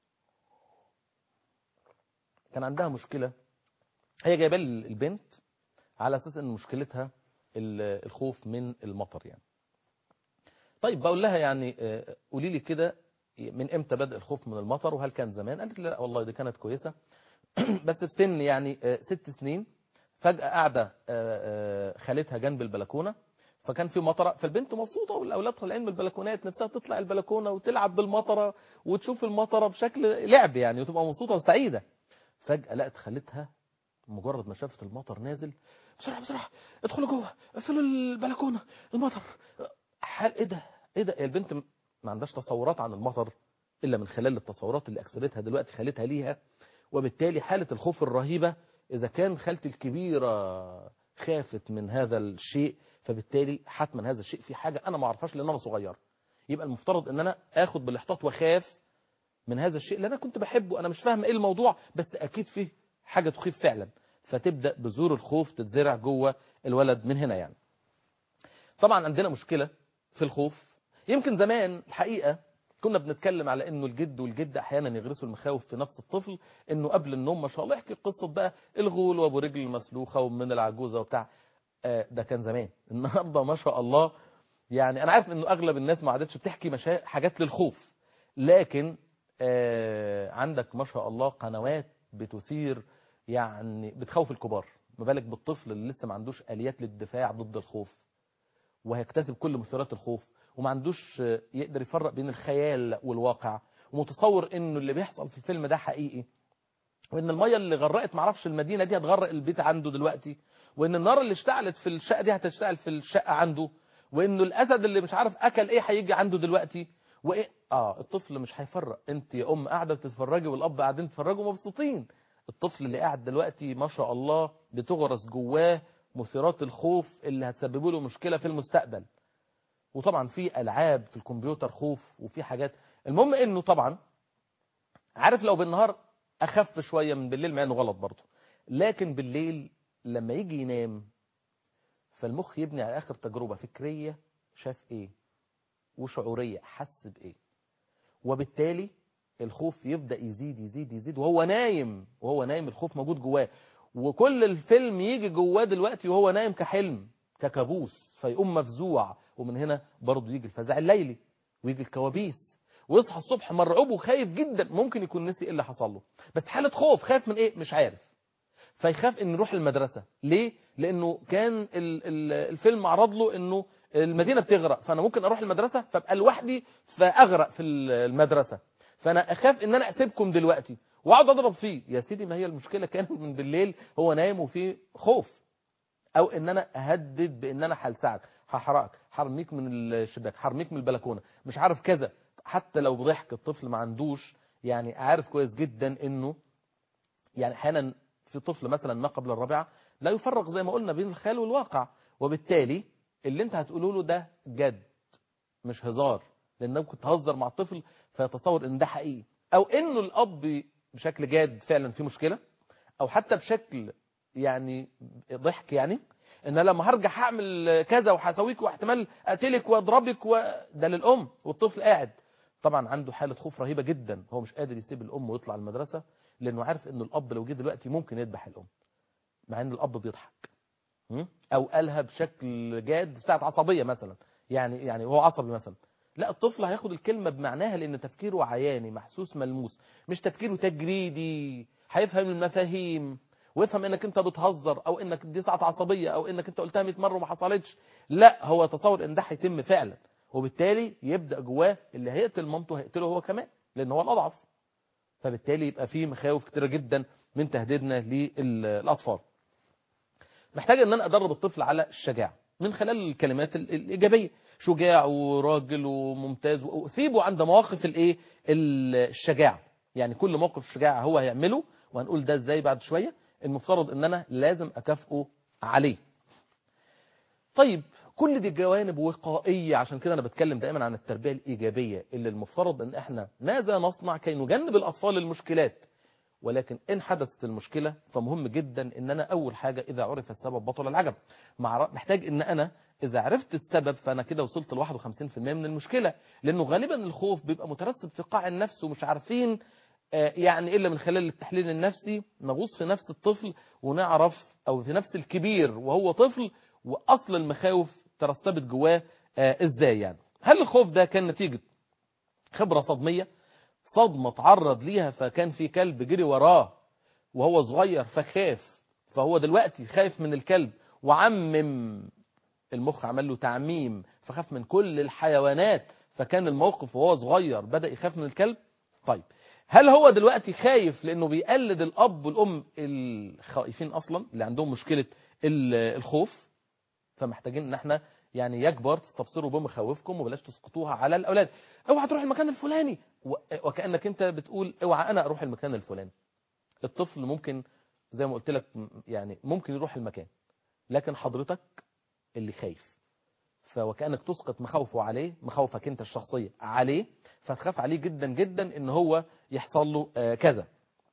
كان عندها مشكلة هي جايبه لي البنت على أساس أن مشكلتها ال- الخوف من المطر يعني طيب بقول لها يعني آه، قولي لي كده من امتى بدأ الخوف من المطر وهل كان زمان قالت لي لا والله دي كانت كويسة بس في سن يعني آه، ست سنين فجأة قاعدة آه، آه، خالتها جنب البلكونة فكان في مطرة فالبنت مبسوطة والأولاد طالعين من البلكونات نفسها تطلع البلكونة وتلعب بالمطرة وتشوف المطرة بشكل لعب يعني وتبقى مبسوطة وسعيدة فجأة لقت خالتها مجرد ما شافت المطر نازل بسرعة بسرعة ادخلوا جوه اقفلوا البلكونة المطر حال ايه ده ايه ده البنت م- ما عندهاش تصورات عن المطر الا من خلال التصورات اللي اكسبتها دلوقتي خالتها ليها وبالتالي حالة الخوف الرهيبة اذا كان خالتي الكبيرة خافت من هذا الشيء فبالتالي حتما هذا الشيء في حاجة انا ما اعرفهاش لان انا صغير يبقى المفترض ان انا اخد بالاحتاط واخاف من هذا الشيء اللي انا كنت بحبه انا مش فاهم ايه الموضوع بس اكيد فيه حاجة تخيف فعلا فتبدأ بذور الخوف تتزرع جوه الولد من هنا يعني طبعا عندنا مشكلة في الخوف يمكن زمان الحقيقة كنا بنتكلم على انه الجد والجدة احيانا يغرسوا المخاوف في نفس الطفل انه قبل النوم ما شاء الله يحكي قصة بقى الغول وابو رجل المسلوخة ومن العجوزة وبتاع آه، ده كان زمان النهاردة ما شاء الله يعني انا عارف انه اغلب الناس ما عادتش بتحكي مشا... حاجات للخوف لكن آه، عندك ما شاء الله قنوات بتثير يعني بتخوف الكبار ما بالك بالطفل اللي لسه ما عندوش اليات للدفاع ضد الخوف وهيكتسب كل مثيرات الخوف وما عندوش آه، يقدر يفرق بين الخيال والواقع ومتصور انه اللي بيحصل في الفيلم ده حقيقي وان الميه اللي غرقت معرفش المدينه دي هتغرق البيت عنده دلوقتي وان النار اللي اشتعلت في الشقه دي هتشتعل في الشقه عنده وانه الاسد اللي مش عارف اكل ايه هيجي عنده دلوقتي وايه اه الطفل مش هيفرق انت يا ام قاعده بتتفرجي والاب قاعدين يتفرجوا مبسوطين الطفل اللي قاعد دلوقتي ما شاء الله بتغرس جواه مثيرات الخوف اللي هتسبب له مشكله في المستقبل وطبعا في العاب في الكمبيوتر خوف وفي حاجات المهم انه طبعا عارف لو بالنهار اخف شويه من بالليل مع انه غلط برضه لكن بالليل لما يجي ينام فالمخ يبني على اخر تجربه فكريه شاف ايه وشعوريه حس بايه وبالتالي الخوف يبدا يزيد يزيد يزيد وهو نايم وهو نايم الخوف موجود جواه وكل الفيلم يجي جواه دلوقتي وهو نايم كحلم ككابوس فيقوم مفزوع ومن هنا برضه يجي الفزع الليلي ويجي الكوابيس ويصحى الصبح مرعوب وخايف جدا ممكن يكون نسي ايه اللي حصل له بس حاله خوف خايف من ايه مش عارف فيخاف ان يروح المدرسه ليه لانه كان ال- ال- الفيلم عرض له انه المدينه بتغرق فانا ممكن اروح المدرسه فابقى لوحدي فاغرق في المدرسه فانا اخاف ان انا اسيبكم دلوقتي واقعد اضرب فيه يا سيدي ما هي المشكله كانت من بالليل هو نايم وفيه خوف او ان انا اهدد بان انا هلسعك هحرقك هرميك من الشباك هرميك من البلكونه مش عارف كذا حتى لو ضحك الطفل ما عندوش يعني عارف كويس جدا انه يعني احيانا في طفل مثلا ما قبل الرابعه لا يفرق زي ما قلنا بين الخيال والواقع وبالتالي اللي انت هتقوله له ده جد مش هزار لان ممكن تهزر مع الطفل فيتصور ان ده حقيقي او انه الاب بشكل جاد فعلا في مشكله او حتى بشكل يعني ضحك يعني ان أنا لما هرجع هعمل كذا وهسويك واحتمال اقتلك واضربك و... ده للام والطفل قاعد طبعا عنده حاله خوف رهيبه جدا هو مش قادر يسيب الام ويطلع المدرسه لانه عارف ان الاب لو جه دلوقتي ممكن يذبح الام مع ان الاب بيضحك م? او قالها بشكل جاد في ساعه عصبيه مثلا يعني يعني هو عصبي مثلا لا الطفل هياخد الكلمه بمعناها لان تفكيره عياني محسوس ملموس مش تفكيره تجريدي هيفهم المفاهيم ويفهم انك انت بتهزر او انك دي ساعه عصبيه او انك انت قلتها 100 مره وما حصلتش لا هو يتصور ان ده هيتم فعلا وبالتالي يبدا جواه اللي هيقتل مامته هيقتله هو كمان لان هو الاضعف فبالتالي يبقى فيه مخاوف كتيره جدا من تهديدنا للاطفال محتاج ان انا ادرب الطفل على الشجاعه من خلال الكلمات ال- الايجابيه شجاع وراجل وممتاز واسيبه عند مواقف الايه ال- الشجاعه يعني كل موقف شجاعه هو هيعمله وهنقول ده ازاي بعد شويه المفترض ان انا لازم اكافئه عليه طيب كل دي جوانب وقائية عشان كده أنا بتكلم دائما عن التربية الإيجابية اللي المفترض أن احنا ماذا نصنع كي نجنب الأطفال المشكلات ولكن إن حدثت المشكلة فمهم جدا أن أنا أول حاجة إذا عرف السبب بطل العجب مع محتاج أن أنا إذا عرفت السبب فأنا كده وصلت ل 51% من المشكلة لأنه غالبا الخوف بيبقى مترسب في قاع النفس ومش عارفين آه، يعني إلا من خلال التحليل النفسي نغوص في نفس الطفل ونعرف أو في نفس الكبير وهو طفل وأصل المخاوف ترسبت جواه آه، إزاي يعني هل الخوف ده كان نتيجة خبرة صدمية صدمة تعرض ليها فكان في كلب جري وراه وهو صغير فخاف فهو دلوقتي خايف من الكلب وعمم المخ عمل له تعميم فخاف من كل الحيوانات فكان الموقف وهو صغير بدأ يخاف من الكلب طيب هل هو دلوقتي خايف لأنه بيقلد الأب والأم الخائفين أصلا اللي عندهم مشكلة ال- الخوف فمحتاجين ان احنا يعني يكبر تستبصروا بمخاوفكم وبلاش تسقطوها على الاولاد اوعى تروح المكان الفلاني و- وكانك انت بتقول اوعى انا اروح المكان الفلاني الطفل ممكن زي ما قلت لك م- يعني ممكن يروح المكان لكن حضرتك اللي خايف فوكانك تسقط مخاوفه عليه مخاوفك انت الشخصيه عليه فتخاف عليه جدا جدا ان هو يحصل له آه، كذا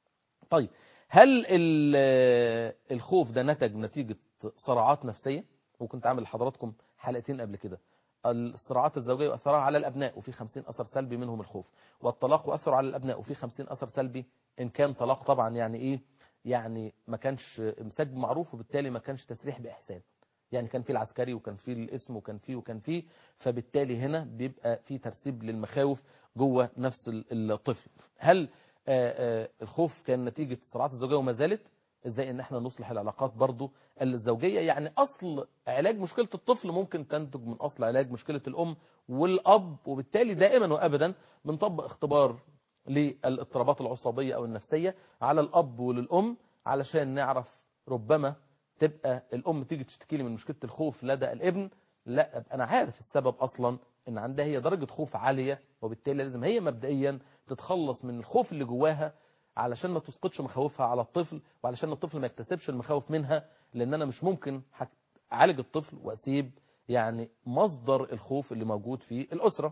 طيب هل ال- آه، الخوف ده نتج نتيجه صراعات نفسيه وكنت عامل لحضراتكم حلقتين قبل كده الصراعات الزوجيه واثرها على الابناء وفي 50 اثر سلبي منهم الخوف والطلاق واثر على الابناء وفي 50 اثر سلبي ان كان طلاق طبعا يعني ايه يعني ما كانش مسج معروف وبالتالي ما كانش تسريح باحسان يعني كان في العسكري وكان في الاسم وكان في وكان في فبالتالي هنا بيبقى في ترسيب للمخاوف جوه نفس ال- الطفل هل آه، آه، الخوف كان نتيجه الصراعات الزوجيه وما زالت ازاي ان احنا نصلح العلاقات برضو الزوجيه يعني اصل علاج مشكله الطفل ممكن تنتج من اصل علاج مشكله الام والاب وبالتالي دائما وابدا بنطبق اختبار للاضطرابات العصبية أو النفسية على الأب وللأم علشان نعرف ربما تبقى الأم تيجي تشتكي لي من مشكلة الخوف لدى الابن لا أبقى أنا عارف السبب أصلا إن عندها هي درجة خوف عالية وبالتالي لازم هي مبدئيا تتخلص من الخوف اللي جواها علشان ما تسقطش مخاوفها على الطفل وعلشان الطفل ما يكتسبش المخاوف منها لأن أنا مش ممكن أعالج الطفل وأسيب يعني مصدر الخوف اللي موجود في الأسرة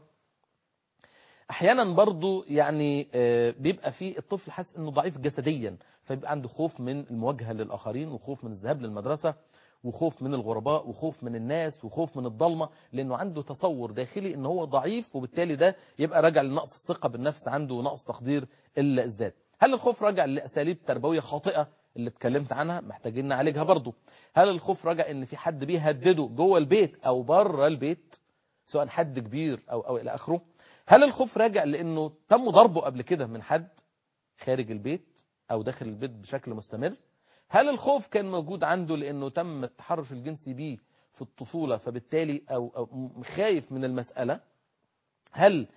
احيانا برضو يعني بيبقى في الطفل حاسس انه ضعيف جسديا فيبقى عنده خوف من المواجهه للاخرين وخوف من الذهاب للمدرسه وخوف من الغرباء وخوف من الناس وخوف من الضلمه لانه عنده تصور داخلي ان هو ضعيف وبالتالي ده يبقى راجع لنقص الثقه بالنفس عنده ونقص تقدير الذات هل الخوف راجع لاساليب تربويه خاطئه اللي اتكلمت عنها محتاجين نعالجها برضو هل الخوف راجع ان في حد بيهدده جوه البيت او بره البيت سواء حد كبير او او الى اخره هل الخوف راجع لانه تم ضربه قبل كده من حد خارج البيت او داخل البيت بشكل مستمر هل الخوف كان موجود عنده لانه تم التحرش الجنسي بيه في الطفولة فبالتالي او, أو خايف من المسألة هل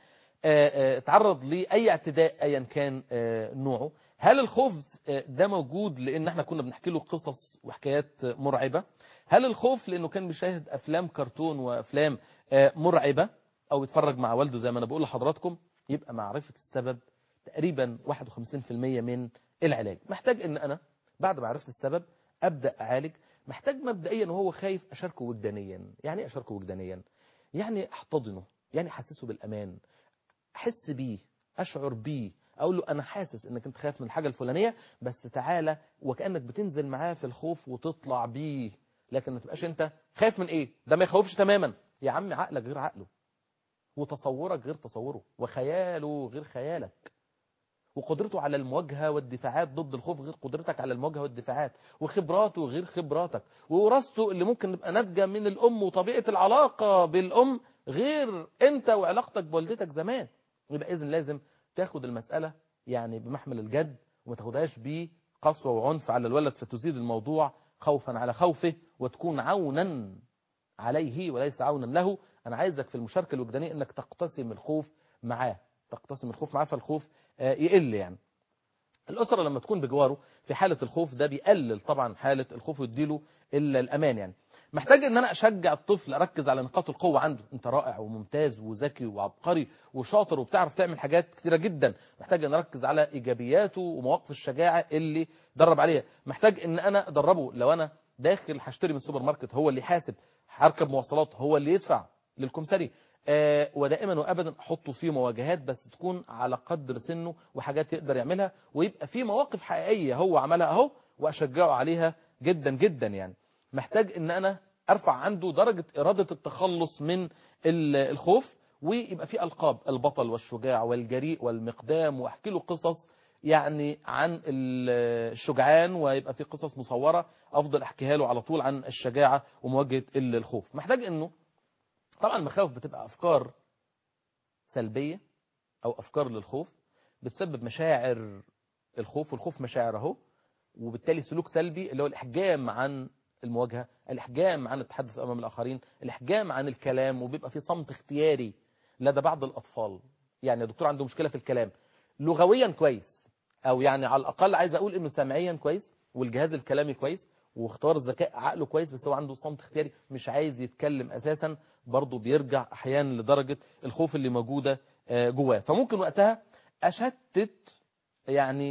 تعرض لأي اعتداء ايا كان نوعه هل الخوف ده موجود لان احنا كنا بنحكي له قصص وحكايات مرعبة هل الخوف لانه كان بيشاهد افلام كرتون وافلام مرعبة او يتفرج مع والده زي ما انا بقول لحضراتكم يبقى معرفة السبب تقريبا 51% من العلاج محتاج ان انا بعد ما عرفت السبب ابدا اعالج محتاج مبدئيا وهو خايف اشاركه وجدانيا يعني ايه اشاركه وجدانيا يعني احتضنه يعني احسسه بالامان احس بيه اشعر بيه اقول له انا حاسس انك انت خايف من الحاجه الفلانيه بس تعالى وكانك بتنزل معاه في الخوف وتطلع بيه لكن ما تبقاش انت خايف من ايه ده ما يخوفش تماما يا عم عقلك غير عقله وتصورك غير تصوره وخياله غير خيالك وقدرته على المواجهة والدفاعات ضد الخوف غير قدرتك على المواجهة والدفاعات وخبراته غير خبراتك ووراثته اللي ممكن نبقى ناتجه من الأم وطبيعة العلاقة بالأم غير أنت وعلاقتك بوالدتك زمان يبقى إذن لازم تاخد المسألة يعني بمحمل الجد وما تاخدهاش بقسوة وعنف على الولد فتزيد الموضوع خوفا على خوفه وتكون عونا عليه وليس عونا له أنا عايزك في المشاركة الوجدانية أنك تقتسم الخوف معاه تقتسم الخوف معاه فالخوف يقل يعني الأسرة لما تكون بجواره في حالة الخوف ده بيقلل طبعا حالة الخوف ويديله إلا الأمان يعني محتاج ان انا اشجع الطفل اركز على نقاط القوة عنده انت رائع وممتاز وذكي وعبقري وشاطر وبتعرف تعمل حاجات كتيرة جدا محتاج ان اركز على ايجابياته ومواقف الشجاعة اللي درب عليها محتاج ان انا ادربه لو انا داخل هشتري من السوبر ماركت هو اللي يحاسب هركب مواصلات هو اللي يدفع للكمساري آه ودائما وابدا احطه في مواجهات بس تكون على قدر سنه وحاجات يقدر يعملها ويبقى في مواقف حقيقية هو عملها اهو واشجعه عليها جدا جدا يعني محتاج ان انا ارفع عنده درجة ارادة التخلص من الخوف ويبقى في القاب البطل والشجاع والجريء والمقدام واحكي له قصص يعني عن الشجعان ويبقى في قصص مصورة افضل احكيها له على طول عن الشجاعة ومواجهة الخوف محتاج انه طبعا المخاوف بتبقى افكار سلبية او افكار للخوف بتسبب مشاعر الخوف والخوف مشاعر اهو وبالتالي سلوك سلبي اللي هو الاحجام عن المواجهة الإحجام عن التحدث أمام الآخرين الإحجام عن الكلام وبيبقى في صمت اختياري لدى بعض الأطفال يعني الدكتور عنده مشكلة في الكلام لغويا كويس أو يعني على الأقل عايز أقول إنه سمعيا كويس والجهاز الكلامي كويس واختار الذكاء عقله كويس بس هو عنده صمت اختياري مش عايز يتكلم أساسا برضه بيرجع أحيانا لدرجة الخوف اللي موجودة جواه فممكن وقتها أشتت يعني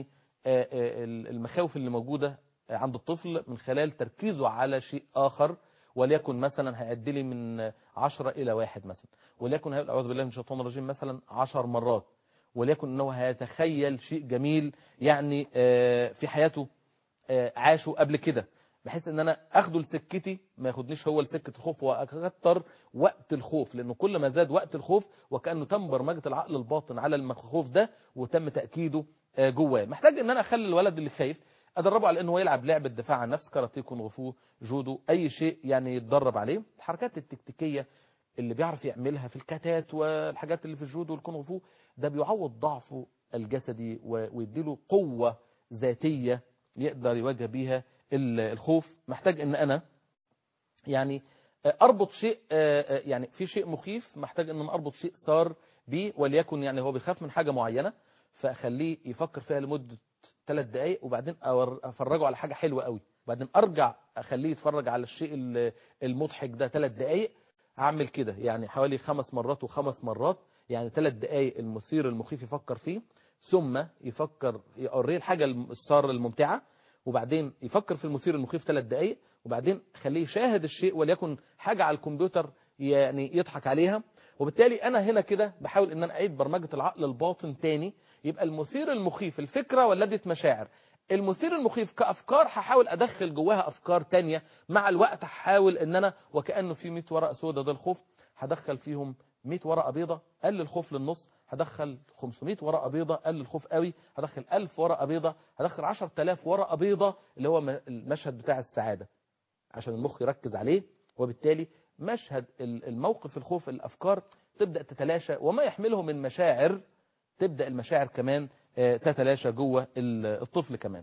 المخاوف اللي موجودة عند الطفل من خلال تركيزه على شيء آخر وليكن مثلا هيعد لي من 10 إلى واحد مثلا وليكن هيقول أعوذ بالله من الشيطان الرجيم مثلا 10 مرات وليكن أنه هيتخيل شيء جميل يعني في حياته عاشه قبل كده بحيث ان انا اخده لسكتي ما ياخدنيش هو لسكة الخوف واكتر وقت الخوف لانه كل ما زاد وقت الخوف وكأنه تم برمجة العقل الباطن على المخوف ده وتم تأكيده جواه محتاج ان انا اخلي الولد اللي خايف ادربه على انه يلعب لعبه دفاع عن النفس كاراتيه كونغ فو جودو اي شيء يعني يتدرب عليه الحركات التكتيكيه اللي بيعرف يعملها في الكاتات والحاجات اللي في الجودو والكونغ فو ده بيعوض ضعفه الجسدي ويديله قوه ذاتيه يقدر يواجه بيها الخوف محتاج ان انا يعني اربط شيء يعني في شيء مخيف محتاج ان انا اربط شيء صار بيه وليكن يعني هو بيخاف من حاجه معينه فاخليه يفكر فيها لمده ثلاث دقائق وبعدين أور- افرجه على حاجه حلوه قوي وبعدين ارجع اخليه يتفرج على الشيء ال- المضحك ده ثلاث دقائق هعمل كده يعني حوالي خمس مرات وخمس مرات يعني ثلاث دقائق المثير المخيف يفكر فيه ثم يفكر يوريه الحاجه الساره الممتعه وبعدين يفكر في المثير المخيف ثلاث دقائق وبعدين خليه يشاهد الشيء وليكن حاجه على الكمبيوتر يعني يضحك عليها وبالتالي انا هنا كده بحاول ان انا اعيد برمجه العقل الباطن تاني يبقى المثير المخيف الفكره ولدت مشاعر المثير المخيف كافكار هحاول ادخل جواها افكار تانية مع الوقت هحاول ان انا وكانه في 100 ورقه سوداء ده الخوف هدخل فيهم 100 ورقه بيضاء قل الخوف للنص هدخل 500 ورقه بيضاء قل الخوف قوي هدخل 1000 ورقه بيضاء هدخل 10000 ورقه بيضاء اللي هو م- المشهد بتاع السعاده عشان المخ يركز عليه وبالتالي مشهد ال- الموقف الخوف الافكار تبدا تتلاشى وما يحمله من مشاعر تبدا المشاعر كمان آه، تتلاشى جوه ال- الطفل كمان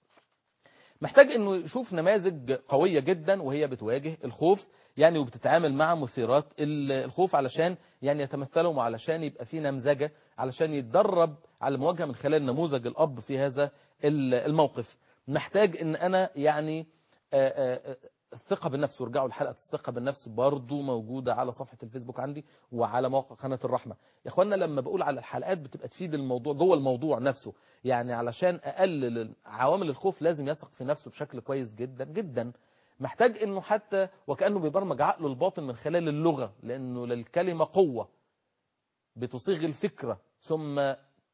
محتاج انه يشوف نماذج قوية جدا وهي بتواجه الخوف يعني وبتتعامل مع مثيرات ال- الخوف علشان يعني يتمثلهم وعلشان يبقى في نمذجة علشان يتدرب على المواجهة من خلال نموذج الأب في هذا ال- الموقف محتاج ان انا يعني آه، آه، الثقة بالنفس وارجعوا لحلقة الثقة بالنفس برضو موجودة على صفحة الفيسبوك عندي وعلى موقع قناة الرحمة يا اخوانا لما بقول على الحلقات بتبقى تفيد الموضوع جوه الموضوع نفسه يعني علشان اقلل عوامل الخوف لازم يثق في نفسه بشكل كويس جدا جدا محتاج انه حتى وكانه بيبرمج عقله الباطن من خلال اللغه لانه للكلمه قوه بتصيغ الفكره ثم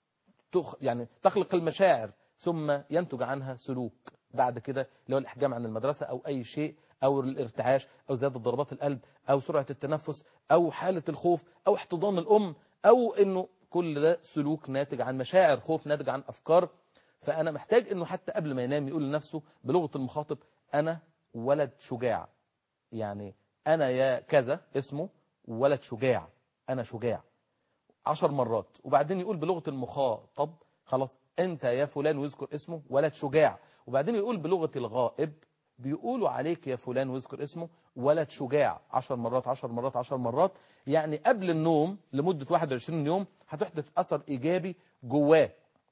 تخ يعني تخلق المشاعر ثم ينتج عنها سلوك بعد كده اللي هو الاحجام عن المدرسه او اي شيء او الارتعاش او زياده ضربات القلب او سرعه التنفس او حاله الخوف او احتضان الام او انه كل ده سلوك ناتج عن مشاعر خوف ناتج عن افكار فانا محتاج انه حتى قبل ما ينام يقول لنفسه بلغه المخاطب انا ولد شجاع يعني انا يا كذا اسمه ولد شجاع انا شجاع عشر مرات وبعدين يقول بلغه المخاطب خلاص انت يا فلان ويذكر اسمه ولد شجاع وبعدين يقول بلغه الغائب بيقولوا عليك يا فلان ويذكر اسمه ولد شجاع عشر مرات عشر مرات عشر مرات يعني قبل النوم لمدة 21 يوم هتحدث أثر إيجابي جواه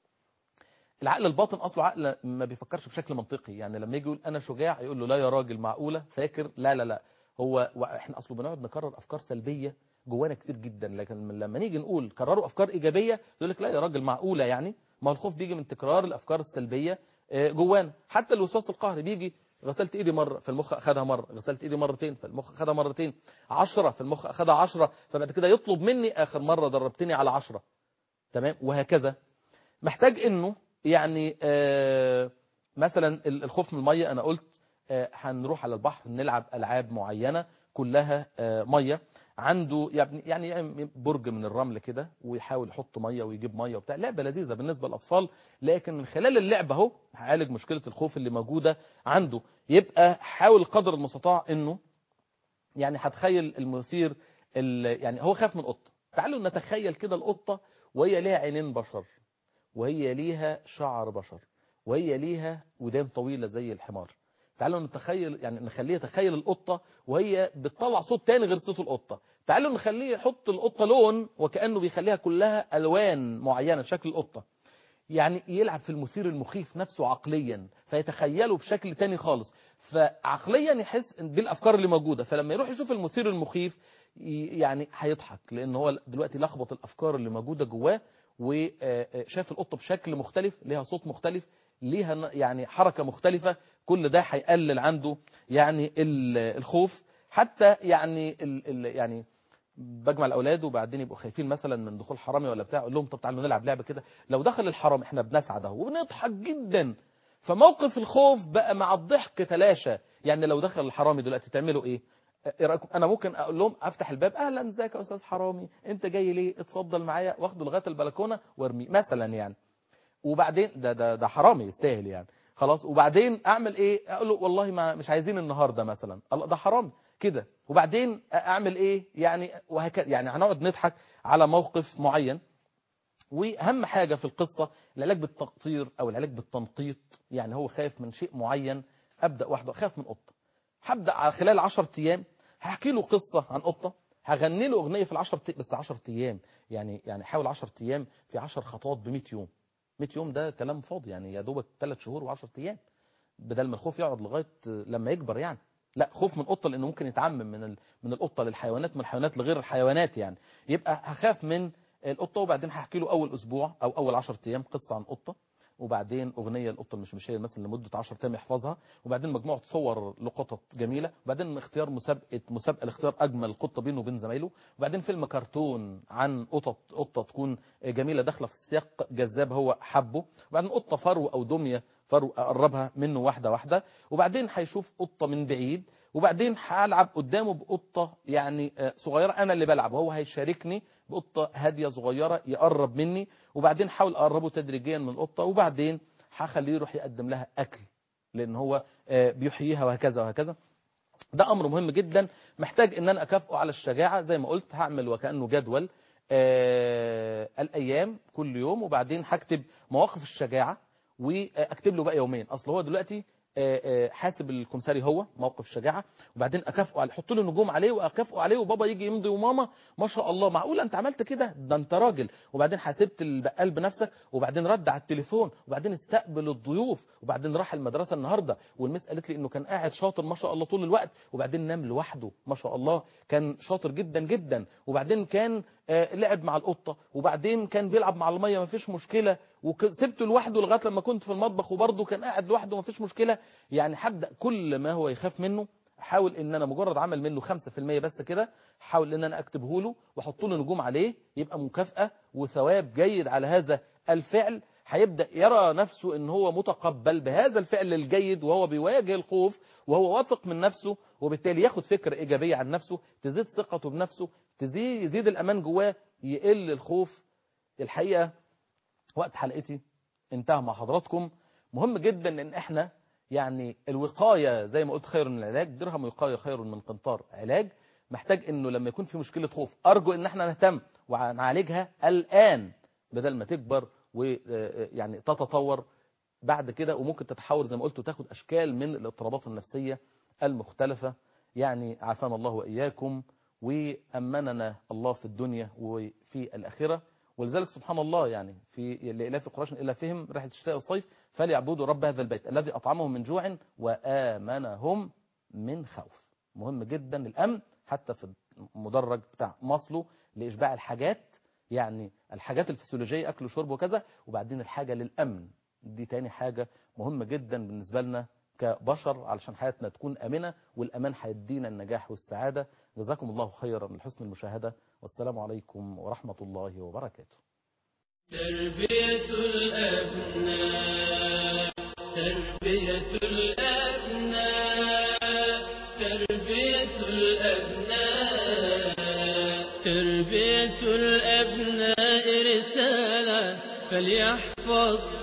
العقل الباطن أصله عقل ما بيفكرش بشكل منطقي يعني لما يجي يقول أنا شجاع يقول له لا يا راجل معقولة فاكر لا لا لا هو احنا أصله بنقعد نكرر أفكار سلبية جوانا كتير جدا لكن لما نيجي نقول كرروا أفكار إيجابية يقول لك لا يا راجل معقولة يعني ما الخوف بيجي من تكرار الأفكار السلبية جوانا حتى الوسواس القهري بيجي غسلت ايدي مرة في المخ اخدها مرة غسلت ايدي مرتين في المخ اخدها مرتين عشرة في المخ اخدها عشرة فبعد كده يطلب مني اخر مرة دربتني على عشرة تمام وهكذا محتاج انه يعني آه مثلا الخوف من المية انا قلت آه هنروح على البحر نلعب العاب معينة كلها آه مية عنده يعني يعني برج من الرمل كده ويحاول يحط ميه ويجيب ميه وبتاع لعبه لذيذه بالنسبه للاطفال لكن من خلال اللعبه اهو هعالج مشكله الخوف اللي موجوده عنده يبقى حاول قدر المستطاع انه يعني هتخيل المثير يعني هو خاف من قطه تعالوا نتخيل كده القطه وهي ليها عينين بشر وهي ليها شعر بشر وهي ليها ودان طويله زي الحمار تعالوا نتخيل يعني نخليه يتخيل القطة وهي بتطلع صوت تاني غير صوت القطة تعالوا نخليه يحط القطة لون وكأنه بيخليها كلها ألوان معينة شكل القطة يعني يلعب في المثير المخيف نفسه عقليا فيتخيله بشكل تاني خالص فعقليا يحس دي الأفكار اللي موجودة فلما يروح يشوف المثير المخيف يعني هيضحك لأن هو دلوقتي لخبط الأفكار اللي موجودة جواه وشاف القطة بشكل مختلف ليها صوت مختلف ليها يعني حركة مختلفة كل ده هيقلل عنده يعني الخوف حتى يعني ال ال يعني بجمع الاولاد وبعدين يبقوا خايفين مثلا من دخول حرامي ولا بتاع اقول لهم طب تعالوا نلعب لعبه كده لو دخل الحرام احنا بنسعد اهو ونضحك جدا فموقف الخوف بقى مع الضحك تلاشى يعني لو دخل الحرامي دلوقتي تعملوا ايه ايه رايكم انا ممكن اقول لهم افتح الباب اهلا ازيك يا استاذ حرامي انت جاي ليه اتفضل معايا واخده لغايه البلكونه وارميه مثلا يعني وبعدين ده ده ده حرامي يستاهل يعني خلاص وبعدين اعمل ايه اقول له والله ما مش عايزين النهارده مثلا الله ده حرام كده وبعدين اعمل ايه يعني وهكذا يعني هنقعد نضحك على موقف معين واهم حاجه في القصه العلاج بالتقطير او العلاج بالتنقيط يعني هو خايف من شيء معين ابدا واحده خايف من قطه هبدا على خلال 10 ايام هحكي له قصه عن قطه هغني له اغنيه في العشر ت... بس 10 ايام يعني يعني حاول 10 ايام في 10 خطوات ب 100 يوم 100 يوم ده كلام فاضي يعني يا دوبك 3 شهور و10 ايام بدل ما الخوف يقعد لغايه لما يكبر يعني لا خوف من قطه لانه ممكن يتعمم من ال... من القطه للحيوانات من الحيوانات لغير الحيوانات يعني يبقى هخاف من القطه وبعدين هحكي له اول اسبوع او اول 10 ايام قصه عن قطه وبعدين اغنيه القطه المشمشيه مثلا لمده 10 ايام يحفظها وبعدين مجموعه صور لقطط جميله وبعدين اختيار مسابقه مسابقه لاختيار اجمل قطه بينه وبين زمايله وبعدين فيلم كرتون عن قطط قطه تكون جميله داخله في سياق جذاب هو حبه وبعدين قطه فرو او دميه فرو اقربها منه واحده واحده وبعدين هيشوف قطه من بعيد وبعدين هلعب قدامه بقطه يعني صغيره انا اللي بلعب وهو هيشاركني بقطه هاديه صغيره يقرب مني وبعدين حاول اقربه تدريجيا من القطه وبعدين هخليه يروح يقدم لها اكل لان هو بيحييها وهكذا وهكذا ده امر مهم جدا محتاج ان انا اكافئه على الشجاعه زي ما قلت هعمل وكانه جدول آه الايام كل يوم وبعدين هكتب مواقف الشجاعه واكتب له بقى يومين اصل هو دلوقتي حاسب الكمساري هو موقف شجاعه وبعدين اكافئه عليه احط له نجوم عليه واكافئه عليه وبابا يجي يمضي وماما ما شاء الله معقول انت عملت كده ده انت راجل وبعدين حاسبت البقال بنفسك وبعدين رد على التليفون وبعدين استقبل الضيوف وبعدين راح المدرسه النهارده والمس قالت لي انه كان قاعد شاطر ما شاء الله طول الوقت وبعدين نام لوحده ما شاء الله كان شاطر جدا جدا وبعدين كان لعب مع القطه وبعدين كان بيلعب مع الميه ما فيش مشكله وسبته لوحده لغايه لما كنت في المطبخ وبرضه كان قاعد لوحده ما فيش مشكله يعني هبدا كل ما هو يخاف منه احاول ان انا مجرد عمل منه 5% بس كده احاول ان انا اكتبه له واحط له نجوم عليه يبقى مكافاه وثواب جيد على هذا الفعل هيبدا يرى نفسه ان هو متقبل بهذا الفعل الجيد وهو بيواجه الخوف وهو واثق من نفسه وبالتالي ياخد فكره ايجابيه عن نفسه تزيد ثقته بنفسه تزيد يزيد الامان جواه يقل الخوف الحقيقه وقت حلقتي انتهى مع حضراتكم مهم جدا ان احنا يعني الوقايه زي ما قلت خير من العلاج درهم وقايه خير من قنطار علاج محتاج انه لما يكون في مشكله خوف ارجو ان احنا نهتم ونعالجها الان بدل ما تكبر ويعني تتطور بعد كده وممكن تتحول زي ما قلت وتاخد اشكال من الاضطرابات النفسيه المختلفه يعني عافانا الله واياكم وامننا الله في الدنيا وفي الاخره ولذلك سبحان الله يعني في لإلاف قريش إلافهم رحلة الشتاء والصيف فليعبدوا رب هذا البيت الذي أطعمهم من جوع وآمنهم من خوف مهم جدا الأمن حتى في المدرج بتاع مصله لإشباع الحاجات يعني الحاجات الفسيولوجية أكل وشرب وكذا وبعدين الحاجة للأمن دي تاني حاجة مهمة جدا بالنسبة لنا كبشر علشان حياتنا تكون أمنة والأمان هيدينا النجاح والسعادة جزاكم الله خيرا لحسن المشاهدة والسلام عليكم ورحمة الله وبركاته تربية الأبناء تربية الأبناء تربية الأبناء تربية الأبناء رسالة فليحفظ